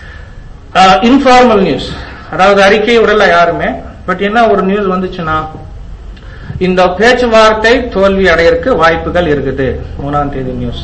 இன்ஃபார்மல் நியூஸ் அதாவது அறிக்கை விடல யாருமே பட் என்ன ஒரு நியூஸ் வந்துச்சுன்னா இந்த பேச்சுவார்த்தை தோல்வி அடையறதுக்கு வாய்ப்புகள் இருக்குது மூணாம் தேதி நியூஸ்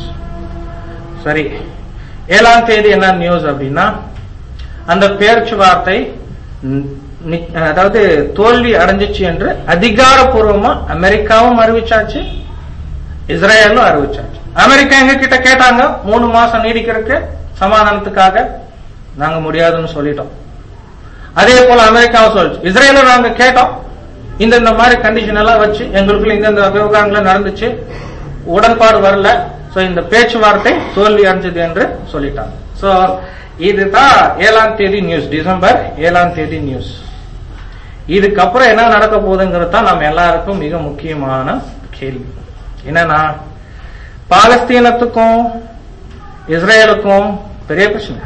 சரி ஏழாம் தேதி என்ன நியூஸ் அப்படின்னா அந்த பேச்சுவார்த்தை ந- நி- அதாவது தோல்வி அடைஞ்சிச்சு என்று அதிகாரப்பூர்வமா அமெரிக்காவும் அறிவிச்சாச்சு இஸ்ரேலும் அறிவிச்சாச்சு அமெரிக்கா எங்க கிட்ட கேட்டாங்க மூணு மாசம் நீடிக்கிறதுக்கு சமாதானத்துக்காக நாங்க முடியாதுன்னு சொல்லிட்டோம் அதே போல அமெரிக்காவும் சொல்லிச்சு இஸ்ரேலும் நாங்க கேட்டோம் இந்த இந்த மாதிரி கண்டிஷன் எல்லாம் வச்சு எங்களுக்குள்ள இந்த இந்த விவகாரங்கள் நடந்துச்சு உடன்பாடு வரல சோ இந்த பேச்சுவார்த்தை தோல்வி அடைஞ்சது என்று சொல்லிட்டாங்க சோ இதுதான் ஏழாம் தேதி நியூஸ் டிசம்பர் ஏழாம் தேதி நியூஸ் இதுக்கப்புறம் என்ன நடக்க போகுதுங்கிறது தான் நம்ம எல்லாருக்கும் மிக முக்கியமான கேள்வி என்னன்னா பாலஸ்தீனத்துக்கும் இஸ்ரேலுக்கும் பெரிய பிரச்சனை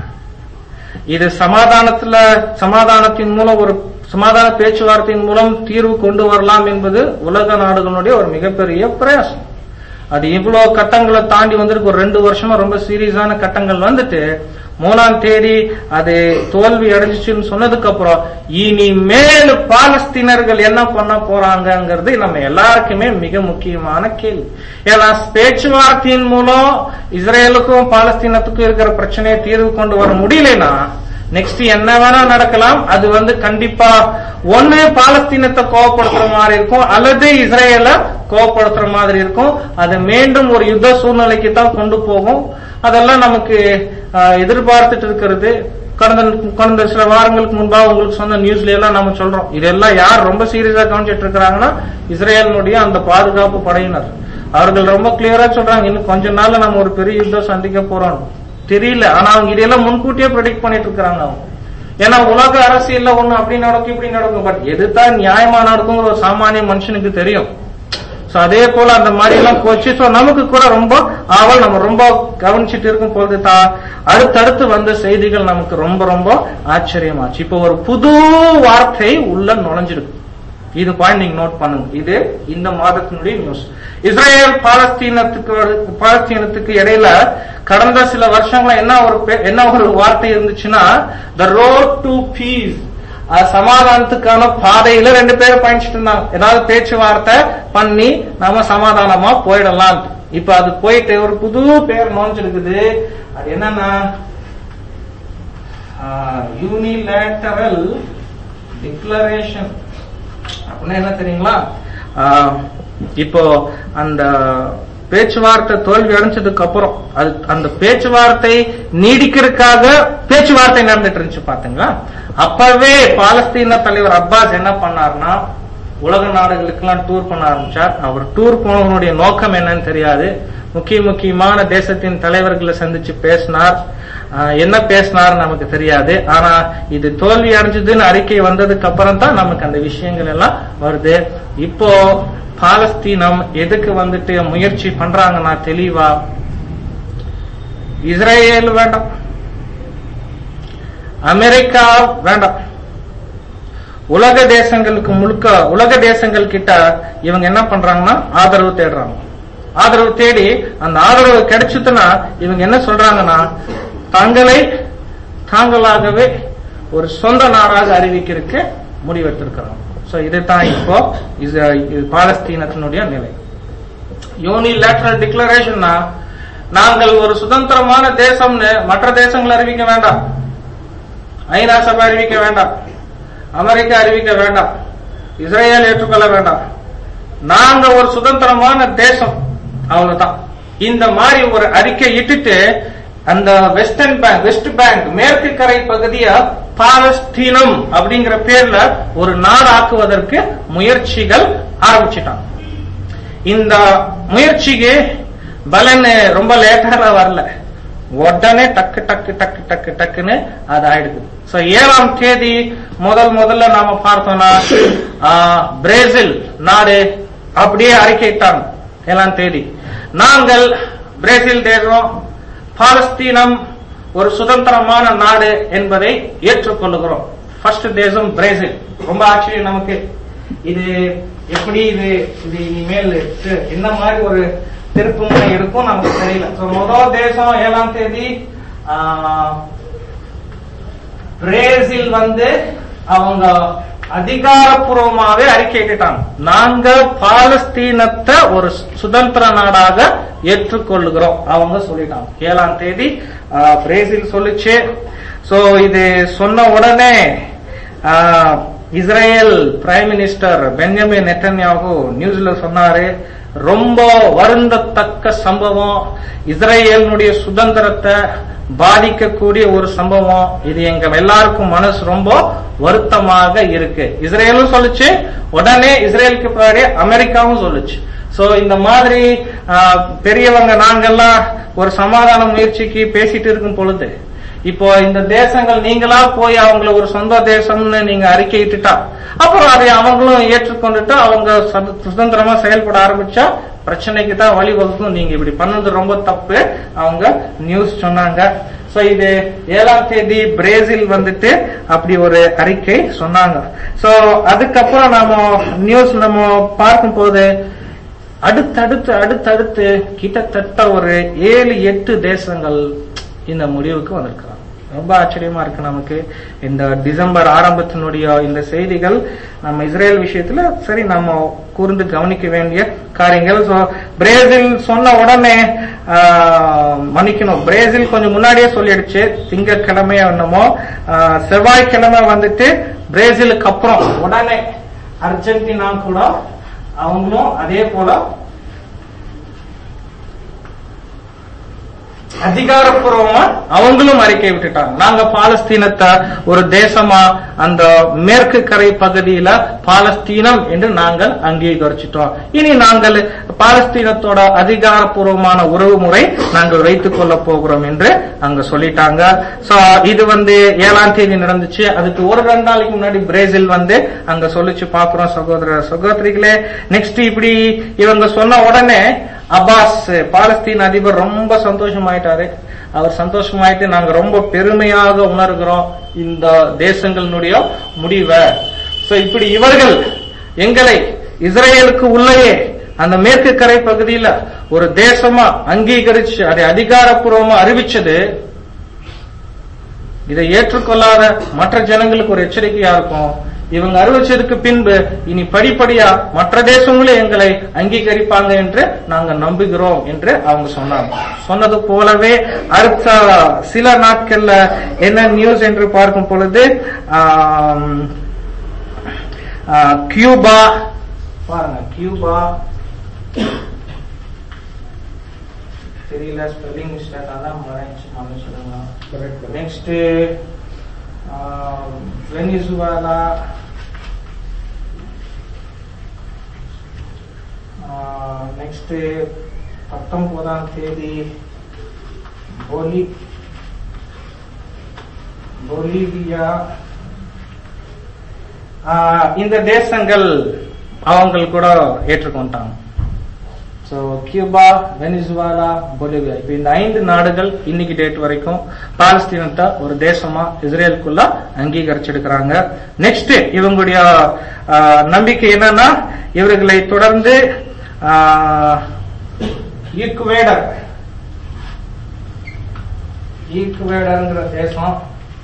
இது சமாதானத்துல சமாதானத்தின் மூலம் ஒரு சமாதான பேச்சுவார்த்தையின் மூலம் தீர்வு கொண்டு வரலாம் என்பது உலக நாடுகளுடைய ஒரு மிகப்பெரிய பிரயாசம் அது இவ்வளவு கட்டங்களை தாண்டி வந்திருக்கு ஒரு ரெண்டு வருஷமா ரொம்ப சீரியஸான கட்டங்கள் வந்துட்டு மூணாம் தேதி அது தோல்வி அடைஞ்சிச்சுன்னு சொன்னதுக்கு அப்புறம் இனிமேல் பாலஸ்தீனர்கள் என்ன பண்ண போறாங்கங்கிறது நம்ம எல்லாருக்குமே மிக முக்கியமான கேள்வி ஏன்னா பேச்சுவார்த்தையின் மூலம் இஸ்ரேலுக்கும் பாலஸ்தீனத்துக்கும் இருக்கிற பிரச்சனையை தீர்வு கொண்டு வர முடியலனா நெக்ஸ்ட் என்ன வேணா நடக்கலாம் அது வந்து கண்டிப்பா ஒண்ணு பாலஸ்தீனத்தை கோவப்படுத்துற மாதிரி இருக்கும் அல்லது இஸ்ரேல கோவப்படுத்துற மாதிரி இருக்கும் அது மீண்டும் ஒரு யுத்த சூழ்நிலைக்கு தான் கொண்டு போகும் அதெல்லாம் நமக்கு ஆஹ், எதிர்பார்த்துட்டு இருக்கிறது கடந்த கடந்த சில வாரங்களுக்கு முன்பாக உங்களுக்கு சொன்ன நியூஸ்ல எல்லாம் நம்ம சொல்றோம் இதெல்லாம் யார் ரொம்ப சீரியஸா கவனிச்சிட்டு இருக்கிறாங்கன்னா இஸ்ரேலினுடைய அந்த பாதுகாப்பு படையினர் அவர்கள் ரொம்ப கிளியரா சொல்றாங்க இன்னும் கொஞ்ச நாள்ல நம்ம ஒரு பெரிய யுத்தம் சந்திக்க போறோம் தெரியல ஆனா அவங்க இதெல்லாம் முன்கூட்டியே ப்ரெடிக்ட் பண்ணிட்டு இருக்காங்க அவங்க ஏன்னா உலக அரசியல்ல ஒண்ணு அப்படி நடக்கும் இப்படி நடக்கும் பட் எதுதான் நியாயமா நடக்குங்கிற ஒரு சாமானிய மனுஷனுக்கு தெரியும் சோ அதே போல அந்த மாதிரி எல்லாம் போச்சு சோ நமக்கு கூட ரொம்ப ஆவல் நம்ம ரொம்ப கவனிச்சிட்டு இருக்கும் பொழுது தான் அடுத்தடுத்து வந்த செய்திகள் நமக்கு ரொம்ப ரொம்ப ஆச்சரியமாச்சு இப்போ ஒரு புது வார்த்தை உள்ள நுழைஞ்சிருக்கு இது பாயிண்ட் நீங்க நோட் பண்ணுங்க இது இந்த மாதத்தினுடைய நியூஸ் இஸ்ரேல் பாலஸ்தீனத்துக்கு பாலஸ்தீனத்துக்கு இடையில கடந்த சில வருஷங்களா என்ன ஒரு பே- என்ன ஒரு வார்த்தை இருந்துச்சுன்னா த ரோட் டு பீஸ் சமாதானத்துக்கான பாதையில ரெண்டு பேரும் பயணிச்சிட்டு இருந்தாங்க ஏதாவது பேச்சுவார்த்தை பண்ணி நாம சமாதானமா போயிடலாம் இப்ப அது போயிட்டு ஒரு புது பேர் நுழைஞ்சிருக்குது அது என்னன்னா யூனிலேட்டரல் டிக்ளரேஷன் அப்படின்னா என்ன தெரியுங்களா ஆஹ், இப்போ அந்த பேச்சுவார்த்தை தோல்வி அடைஞ்சதுக்கு அப்புறம் அது அந்த பேச்சுவார்த்தை நீடிக்கிறதுக்காக பேச்சுவார்த்தை நடந்துட்டு இருந்துச்சு பாத்தீங்களா அப்பவே பாலஸ்தீன தலைவர் அப்பாஸ் என்ன பண்ணாருன்னா உலக நாடுகளுக்கெல்லாம் டூர் பண்ண ஆரம்பிச்சார் அவர் டூர் போனவனுடைய நோக்கம் என்னன்னு தெரியாது முக்கிய முக்கியமான தேசத்தின் தலைவர்களை சந்திச்சு பேசினார் ஆஹ், என்ன பேசினார் நமக்கு தெரியாது ஆனா இது தோல்வி அடைஞ்சதுன்னு அறிக்கை வந்ததுக்கு அப்புறம் தான் நமக்கு அந்த விஷயங்கள் எல்லாம் வருது இப்போ பாலஸ்தீனம் எதுக்கு வந்துட்டு முயற்சி பண்றாங்கன்னா தெளிவா இஸ்ரேல் வேண்டாம் அமெரிக்கா வேண்டாம் உலக தேசங்களுக்கு முழுக்க உலக தேசங்கள் கிட்ட இவங்க என்ன பண்றாங்கன்னா ஆதரவு தேடுறாங்க ஆதரவு தேடி அந்த ஆதரவு கிடைச்சதுன்னா இவங்க என்ன சொல்றாங்கன்னா தங்களை தாங்களாகவே ஒரு சொந்த நாடாக அறிவிக்கிறதுக்கு முடிவெடுத்திருக்கிறாங்க சோ இதுதான் இப்போ இஸ்- இது பாலஸ்தீனத்தினுடைய நிலை யூனிலேட்டரல் டிக்ளரேஷன்னா நாங்கள் ஒரு சுதந்திரமான தேசம்னு மற்ற தேசங்கள் அறிவிக்க வேண்டாம் ஐநா சபை அறிவிக்க வேண்டாம் அமெரிக்கா அறிவிக்க வேண்டாம் இஸ்ரேல் ஏற்றுக்கொள்ள வேண்டாம் நாங்க ஒரு சுதந்திரமான தேசம் அவ்வளவுதான் இந்த மாதிரி ஒரு அறிக்கை இட்டுட்டு அந்த வெஸ்டர்ன் பேங்க் வெஸ்ட் பேங்க் மேற்கு கரை பகுதிய பாலஸ்தீனம் அப்படிங்கிற பேர்ல ஒரு நாடு ஆக்குவதற்கு முயற்சிகள் ஆரம்பிச்சிட்டாங்க இந்த முயற்சிக்கு பலன் ரொம்ப லேட்டாக வரல உடனே டக்கு டக்கு டக்கு டக்கு டக்குன்னு அது ஆயிடுது சோ ஏழாம் தேதி முதல் முதல்ல நாம பார்த்தோம்னா ஆ, பிரேசில் நாடு அப்படியே அறிக்கையிட்டாங்க ஏழாம் தேதி நாங்கள் பிரேசில் தேசம் பாலஸ்தீனம் ஒரு சுதந்திரமான நாடு என்பதை ஏற்றுக்கொள்ளுகிறோம் ஃபர்ஸ்ட் தேசம் பிரேசில் ரொம்ப ஆச்சரியம் நமக்கு இது எப்படி இது இது இனிமேல் து- என்ன மாதிரி ஒரு திருப்புமுனை இருக்கும் நமக்கு தெரியல So, முதல் தேசம் ஏழாம் தேதி ஆஹ், பிரேசில் வந்து அவங்க அதிகாரப்பூர்வமாவே அறிக்கையிட்டாங்க நாங்க பாலஸ்தீனத்தை ஒரு சுதந்திர நாடாக ஏற்றுக்கொள்ளுகிறோம் அவங்க சொல்லிட்டாங்க ஏழாம் தேதி ஆஹ், பிரேசில் சொல்லுச்சு சோ இது சொன்ன உடனே ஆஹ், Israel prime minister Benjamin Netanyahu நியூஸ்ல சொன்னாரு ரொம்ப வருந்தத்தக்க சம்பவம் இஸ்ரேலினுடைய சுதந்திரத்தை பாதிக்கக்கூடிய ஒரு சம்பவம் இது எங்க எல்லாருக்கும் மனசு ரொம்ப வருத்தமாக இருக்கு இஸ்ரேலும் சொல்லுச்சு உடனே இஸ்ரேலுக்கு பின்னாடி அமெரிக்காவும் சொல்லுச்சு சோ இந்த மாதிரி ஆஹ், பெரியவங்க நாங்கெல்லாம் ஒரு சமாதான முயற்சிக்கு பேசிட்டு இருக்கும் பொழுது இப்போ இந்த தேசங்கள் நீங்களா போய் அவங்கள ஒரு சொந்த தேசம்னு நீங்க அறிக்கையிட்டுட்டா அப்புறம் அதை அவங்களும் ஏற்றுக்கொண்டுட்டு அவங்க சது- சுதந்திரமா செயல்பட ஆரம்பிச்சா பிரச்சனைக்கு தான் வழிவகுக்கும் நீங்க இப்படி பண்ணது ரொம்ப தப்பு அவங்க நியூஸ் சொன்னாங்க சோ இது ஏழாம் தேதி பிரேசில் வந்துட்டு அப்படி ஒரு அறிக்கை சொன்னாங்க சோ அதுக்கப்புறம் நாம நியூஸ் நம்ம பார்க்கும் போது அடுத்தடுத்து அடுத்தடுத்து கிட்டத்தட்ட ஒரு ஏழு எட்டு தேசங்கள் இந்த முடிவுக்கு வந்திருக்கிறாங்க ரொம்ப ஆச்சரியமா இருக்கு நமக்கு இந்த டிசம்பர் ஆரம்பத்தினுடைய இந்த செய்திகள் நம்ம இஸ்ரேல் விஷயத்துல சரி நம்ம கூர்ந்து கவனிக்க வேண்டிய காரியங்கள் So, பிரேசில் சொன்ன உடனே ஆஹ், மன்னிக்கணும் பிரேசில் கொஞ்சம் முன்னாடியே சொல்லிடுச்சு திங்கட்கிழமை என்னமோ ஆஹ், செவ்வாய்க்கிழமை வந்துட்டு பிரேசிலுக்கு அப்புறம் உடனே அர்ஜென்டினா கூட அவங்களும் அதே போல அதிகாரப்பூர்வமா அவங்களும் அறிக்கை விட்டுட்டாங்க நாங்க பாலஸ்தீனத்தை ஒரு தேசமா அந்த மேற்கு கரை பகுதியில பாலஸ்தீனம் என்று நாங்கள் அங்கீகரிச்சிட்டோம் இனி நாங்கள் பாலஸ்தீனத்தோட அதிகாரப்பூர்வமான உறவு முறை நாங்கள் வைத்துக் கொள்ள போகிறோம் என்று அங்க சொல்லிட்டாங்க சோ இது வந்து ஏழாம் தேதி நடந்துச்சு அதுக்கு ஒரு ரெண்டு நாளைக்கு முன்னாடி பிரேசில் வந்து அங்க சொல்லிச்சு பாக்குறோம் சகோதர சகோதரிகளே நெக்ஸ்ட் இப்படி இவங்க சொன்ன உடனே அப்பாஸ் பாலஸ்தீன் அதிபர் ரொம்ப சந்தோஷமாயிட்டாரு அவர் சந்தோஷமாயிட்டு நாங்க ரொம்ப பெருமையாக உணர்கிறோம் இந்த தேசங்களினுடைய முடிவை சோ இப்படி இவர்கள் எங்களை இஸ்ரேலுக்கு உள்ளேயே அந்த மேற்கு கரை பகுதியில ஒரு தேசமா அங்கீகரிச்சு அதை அதிகாரப்பூர்வமா அறிவிச்சது இதை ஏற்றுக்கொள்ளாத மற்ற ஜனங்களுக்கு ஒரு எச்சரிக்கையா இருக்கும் இவங்க அறிவிச்சதுக்கு பின்பு இனி படிப்படியா மற்ற தேசங்களும் எங்களை அங்கீகரிப்பாங்க என்று நாங்க நம்புகிறோம் என்று அவங்க சொன்னாங்க சொன்னது போலவே அடுத்த சில நாட்கள்ல என்ன நியூஸ் என்று பார்க்கும் பொழுது ஆம், ஆ, கியூபா பாருங்க கியூபா தெரியல ஸ்பெல்லிங் மிஸ்டேக் அதான் மறைச்சு மன்னிச்சிடுங்க நெக்ஸ்ட் வெனிசுவேலா நெக்ஸ்ட் பத்தொன்பதாம் தேதி பொலி பொலிவியா ஆஹ் இந்த தேசங்கள் அவங்க கூட ஏற்றுக்கொண்டாங்க சோ கியூபா வெனிசுவாலா பொலிவியா இப்ப இந்த ஐந்து நாடுகள் இன்னைக்கு டேட் வரைக்கும் பாலஸ்தீனத்தை ஒரு தேசமா இஸ்ரேலுக்குள்ள அங்கீகரிச்சிருக்கிறாங்க நெக்ஸ்ட் இவங்களுடைய ஆஹ், நம்பிக்கை என்னன்னா இவர்களை தொடர்ந்து ஆஹ், ஈக்குவேடர் ஈக்குவேடர்ங்கிற தேசம்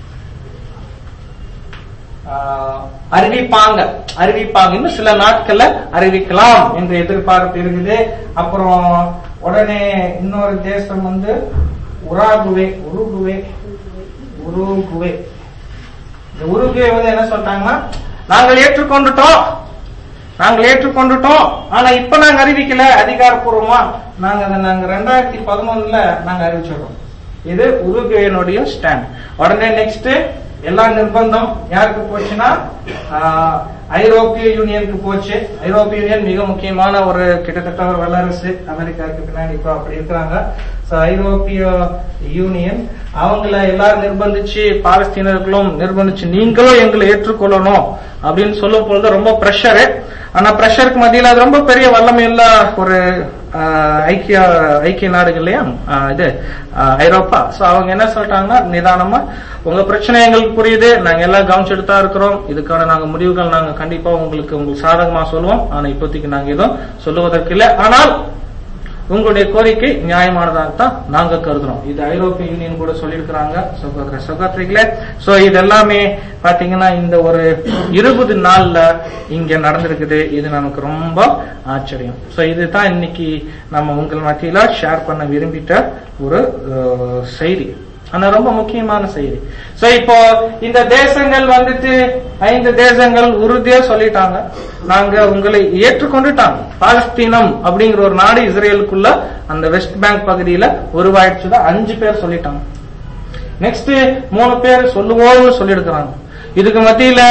ஆஹ், அறிவிப்பாங்க அறிவிப்பாங்க இன்னும் சில நாட்கள்ல அறிவிக்கலாம் என்று எதிர்பார்ப்பு இருக்குது அப்புறம் உடனே இன்னொரு தேசம் வந்து உராகுவே உருகுவே உருகுவே இந்த உருகுவே வந்து என்ன சொல்றாங்கன்னா நாங்கள் ஏற்றுக்கொண்டுட்டோம் நாங்கள் ஏற்றுக்கொண்டுட்டோம் ஆனா இப்ப நாங்க அறிவிக்கல அதிகாரப்பூர்வமா நாங்க அதை நாங்க ரெண்டாயிரத்தி பதினொன்னுல நாங்க அறிவிச்சிடுறோம் இது உருகுவேனுடைய ஸ்டாண்ட் உடனே நெக்ஸ்ட் எல்லா நிர்பந்தம் யாருக்கு போச்சுன்னா ஆஹ், ஐரோப்பிய யூனியனுக்கு போச்சு ஐரோப்பிய யூனியன் மிக முக்கியமான ஒரு கிட்டத்தட்ட ஒரு வல்லரசு அமெரிக்காவுக்கு பின்னாடி இப்போ அப்படி இருக்கிறாங்க So, ஐரோப்பிய யூனியன் அவங்கள எல்லாரும் நிர்பந்திச்சு பாலஸ்தீனர்களும் நிர்பந்திச்சு நீங்களும் எங்களை ஏற்றுக்கொள்ளணும் அப்படின்னு சொல்லும் பொழுது ரொம்ப ப்ரெஷரு ஆனா ப்ரெஷருக்கு மத்தியில் அது ரொம்ப பெரிய வல்லமை உள்ள ஒரு ஆஹ், ஐக்கிய ஐக்கிய நாடுகள் இல்லையா ஆஹ், இது ஆஹ், ஐரோப்பா சோ அவங்க என்ன சொல்லிட்டாங்கன்னா நிதானமா உங்க பிரச்சனை எங்களுக்கு புரியுது நாங்க எல்லாம் கவனிச்சுட்டு தான் இருக்கிறோம் இதுக்கான நாங்க முடிவுகள் நாங்க கண்டிப்பா உங்களுக்கு உங்களுக்கு சாதகமா சொல்லுவோம் ஆனா இப்போதைக்கு நாங்க எதுவும் சொல்லுவதற்கு இல்லை ஆனால் உங்களுடைய கோரிக்கை நியாயமானதாக தான் நாங்க கருதுறோம் இது ஐரோப்பிய யூனியன் கூட சொல்லியிருக்கிறாங்க சகோதர சகோதரிகளே சோ இது எல்லாமே பாத்தீங்கன்னா இந்த ஒரு இருபது நாள்ல இங்க நடந்திருக்குது இது நமக்கு ரொம்ப ஆச்சரியம் சோ இதுதான் இன்னைக்கு நம்ம உங்கள் மத்தியில ஷேர் பண்ண விரும்பிட்ட ஒரு அஹ், செய்தி ஆனா ரொம்ப முக்கியமான செய்தி சோ இப்போ இந்த தேசங்கள் வந்துட்டு ஐந்து தேசங்கள் உறுதியா சொல்லிட்டாங்க நாங்க உங்களை ஏற்றுக்கொண்டுட்டாங்க பாலஸ்தீனம் அப்படிங்கிற ஒரு நாடு இஸ்ரேலுக்குள்ள அந்த வெஸ்ட் பேங்க் பகுதியில உருவாயிடுச்சுதான் அஞ்சு பேர் சொல்லிட்டாங்க நெக்ஸ்ட் மூணு பேர் சொல்லுவோம்னு சொல்லியிருக்கிறாங்க இதுக்கு மத்தியில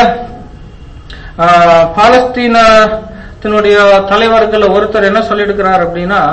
ஆஹ், பாலஸ்தீனத்தினுடைய தலைவர்கள் ஒருத்தர் என்ன சொல்லியிருக்கிறார் அப்படின்னா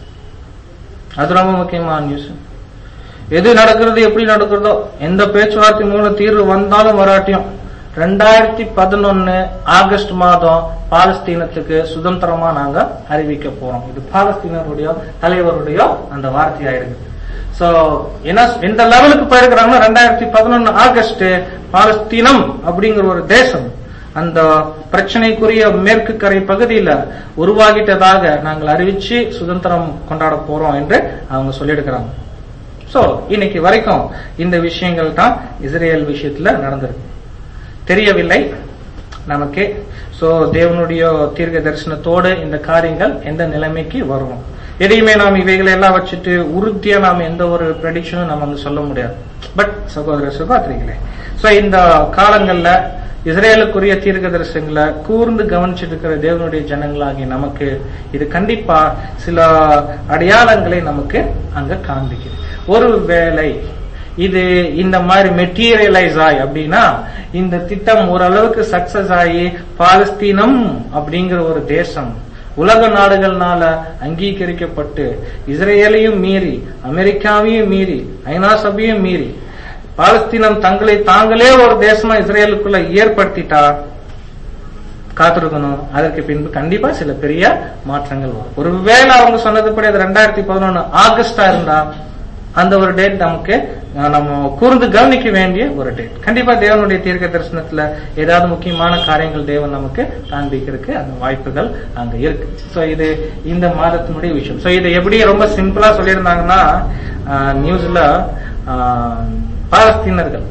அது ரொம்ப முக்கியமான நியூஸ் எது நடக்கிறது எப்படி நடக்கிறதோ எந்த பேச்சுவார்த்தை மூலம் தீர்வு வந்தாலும் வராட்டியும் ரெண்டாயிரத்தி பதினொன்னு ஆகஸ்ட் மாதம் பாலஸ்தீனத்துக்கு சுதந்திரமா நாங்க அறிவிக்க போறோம் இது பாலஸ்தீனருடைய தலைவருடைய அந்த வார்த்தையாயிருக்கு சோ என்ன எந்த லெவலுக்கு போயிருக்கிறாங்கன்னா ரெண்டாயிரத்தி பதினொன்னு ஆகஸ்ட் பாலஸ்தீனம் அப்படிங்கிற ஒரு தேசம் அந்த பிரச்சனைக்குரிய மேற்கு கரை பகுதியில உருவாகிட்டதாக நாங்கள் அறிவிச்சு சுதந்திரம் கொண்டாட போறோம் என்று அவங்க சொல்லியிருக்கிறாங்க சோ இன்னைக்கு வரைக்கும் இந்த விஷயங்கள் தான் இஸ்ரேல் விஷயத்துல நடந்திருக்கு தெரியவில்லை நமக்கு சோ தேவனுடைய தீர்க்க தரிசனத்தோடு இந்த காரியங்கள் எந்த நிலைமைக்கு வரும் எதையுமே நாம் இவைகளை எல்லாம் வச்சுட்டு உறுதியா நாம் எந்த ஒரு ப்ரெடிக்ஷனும் நம்ம வந்து சொல்ல முடியாது பட் சகோதர சகோதரிகளே சோ இந்த காலங்கள்ல இஸ்ரேலுக்குரிய தீர்க்க தரிசனங்களை கூர்ந்து கவனிச்சிட்டு இருக்கிற தேவனுடைய ஜனங்களாகிய நமக்கு இது கண்டிப்பா சில அடையாளங்களை நமக்கு அங்க காண்பிக்குது ஒருவேளை இது இந்த மாதிரி மெட்டீரியலைஸ் ஆகி அப்படின்னா இந்த திட்டம் ஓரளவுக்கு சக்சஸ் ஆகி பாலஸ்தீனம் அப்படிங்கிற ஒரு தேசம் உலக நாடுகள்னால அங்கீகரிக்கப்பட்டு இஸ்ரேலையும் மீறி அமெரிக்காவையும் மீறி ஐநா சபையும் மீறி பாலஸ்தீனம் தங்களை தாங்களே ஒரு தேசமா இஸ்ரேலுக்குள்ள ஏற்படுத்திட்டா காத்திருக்கணும் அதற்கு பின்பு கண்டிப்பா சில பெரிய மாற்றங்கள் வரும் ஒருவேளை அவங்க சொன்னதுபடி அது ரெண்டாயிரத்தி பதினொன்னு ஆகஸ்டா இருந்தா அந்த ஒரு டேட் நமக்கு அஹ், நம்ம கூர்ந்து கவனிக்க வேண்டிய ஒரு டேட் கண்டிப்பா தேவனுடைய தீர்க்க தரிசனத்துல ஏதாவது முக்கியமான காரியங்கள் தேவன் நமக்கு காண்பிக்கிறதுக்கு அந்த வாய்ப்புகள் அங்க இருக்கு சோ இது இந்த மாதத்தினுடைய விஷயம் சோ இது எப்படி ரொம்ப சிம்பிளா சொல்லியிருந்தாங்கன்னா அஹ், நியூஸ்ல அஹ், பாலஸ்தீனர்கள்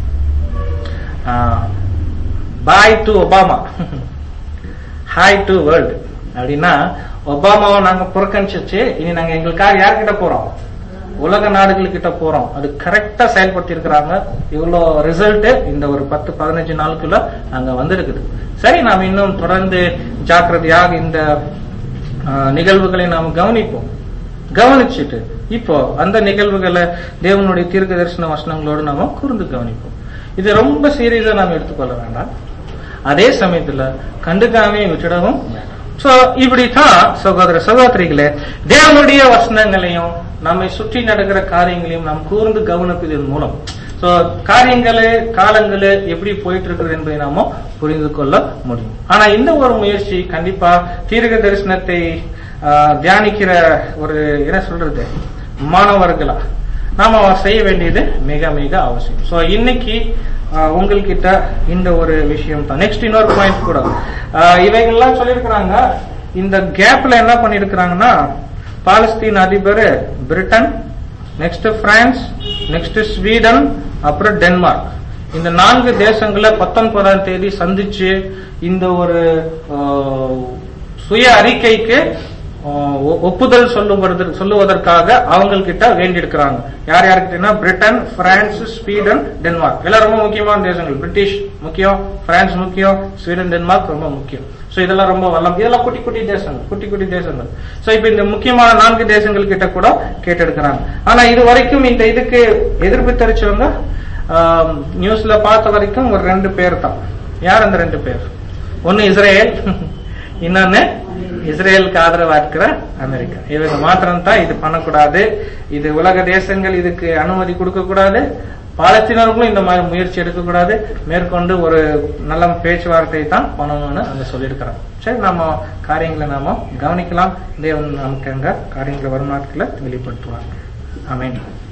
bye to Obama hi to world அப்படின்னா ஒபாமாவை நாங்க புறக்கணிச்சிச்சு இனி நாங்க எங்களுக்காக யார்கிட்ட போறோம் உலக நாடுகள் கிட்ட போறோம் அது கரெக்டா செயல்படுத்தி இருக்கிறாங்க இவ்வளோ ரிசல்ட் இந்த ஒரு பத்து பதினஞ்சு நாளுக்குள்ள அங்க வந்திருக்குது சரி நாம் இன்னும் தொடர்ந்து ஜாக்கிரதையாக இந்த ஆஹ், நிகழ்வுகளை நாம் கவனிப்போம் கவனிச்சுட்டு இப்போ அந்த நிகழ்வுகளை தேவனுடைய தீர்க்க தரிசன வசனங்களோடு நாம கூர்ந்து கவனிப்போம் இது ரொம்ப சீரியஸா நாம் எடுத்துக்கொள்ள வேண்டாம் அதே சமயத்துல கண்டுக்காமே விட்டுடவும் சோ இப்படித்தான் சகோதர சகோதரிகளே தேவனுடைய வசனங்களையும் நம்மை சுற்றி நடக்கிற காரியங்களையும் நாம் கூர்ந்து கவனிப்பதன் மூலம் சோ காரியங்களே காலங்களே எப்படி போயிட்டு இருக்குது என்பதை நாம புரிந்து கொள்ள முடியும் ஆனா இந்த ஒரு முயற்சி கண்டிப்பா தீர்க்க தரிசனத்தை ஆஹ், தியானிக்கிற ஒரு என்ன சொல்றது மாணவர்களா நாம செய்ய வேண்டியது மிக மிக அவசியம் சோ இன்னைக்கு ஆஹ், உங்கள்கிட்ட இந்த ஒரு விஷயம் தான் நெக்ஸ்ட் இன்னொரு பாயிண்ட் கூட ஆஹ், இவைகள்லாம் சொல்லியிருக்கிறாங்க இந்த கேப்ல என்ன பண்ணிருக்கிறாங்கன்னா பாலஸ்தீன் அதிபர் Britain next France next Sweden அப்புறம் டென்மார்க் இந்த நான்கு தேசங்களை பத்தொன்பதாம் தேதி சந்திச்சு இந்த ஒரு ஆஹ், சுய அறிக்கைக்கு ஆஹ், ஒ- ஒப்புதல் சொல்லுவது சொல்லுவதற்காக அவங்கள்கிட்ட வேண்டியிருக்கிறாங்க யார் யாருக்கிட்டனா பிரிட்டன் பிரான்ஸ் ஸ்வீடன் டென்மார்க் எல்லாம் ரொம்ப முக்கியமான தேசங்கள் பிரிட்டிஷ் முக்கியம் பிரான்ஸ் முக்கியம் ஸ்வீடன் டென்மார்க் ரொம்ப முக்கியம் சோ இதெல்லாம் ரொம்ப வல்லம் இதெல்லாம் குட்டி குட்டி தேசங்கள் குட்டி குட்டி தேசங்கள் சோ இப்ப இந்த முக்கியமான நான்கு தேசங்கள் கிட்ட கூட கேட்டெடுக்கிறாங்க ஆனா இது வரைக்கும் இந்த இதுக்கு எதிர்ப்பு தெரிச்சவங்க ஆம், நியூஸ்ல பார்த்த வரைக்கும் ஒரு ரெண்டு பேர் தான் யார் அந்த ரெண்டு பேர் ஒன்னு இஸ்ரேல் இன்னொன்னு இஸ்ரேலுக்கு ஆதரவா இருக்கிற அமெரிக்கா இவங்க மாத்திரம் தான் இது பண்ணக்கூடாது இது உலக தேசங்கள் இதுக்கு அனுமதி கொடுக்க கூடாது பாலஸ்தீனர்களும் இந்த மாதிரி முயற்சி எடுக்கக்கூடாது மேற்கொண்டு ஒரு நல்ல பேச்சுவார்த்தை தான் பண்ணணும்னு அங்க சொல்லியிருக்கிறாங்க சரி நாம காரியங்களை நாம கவனிக்கலாம் தேவன் நமக்கு அங்க காரியங்களை வரும் நாட்களை வெளிப்படுத்துவாங்க ஆமென்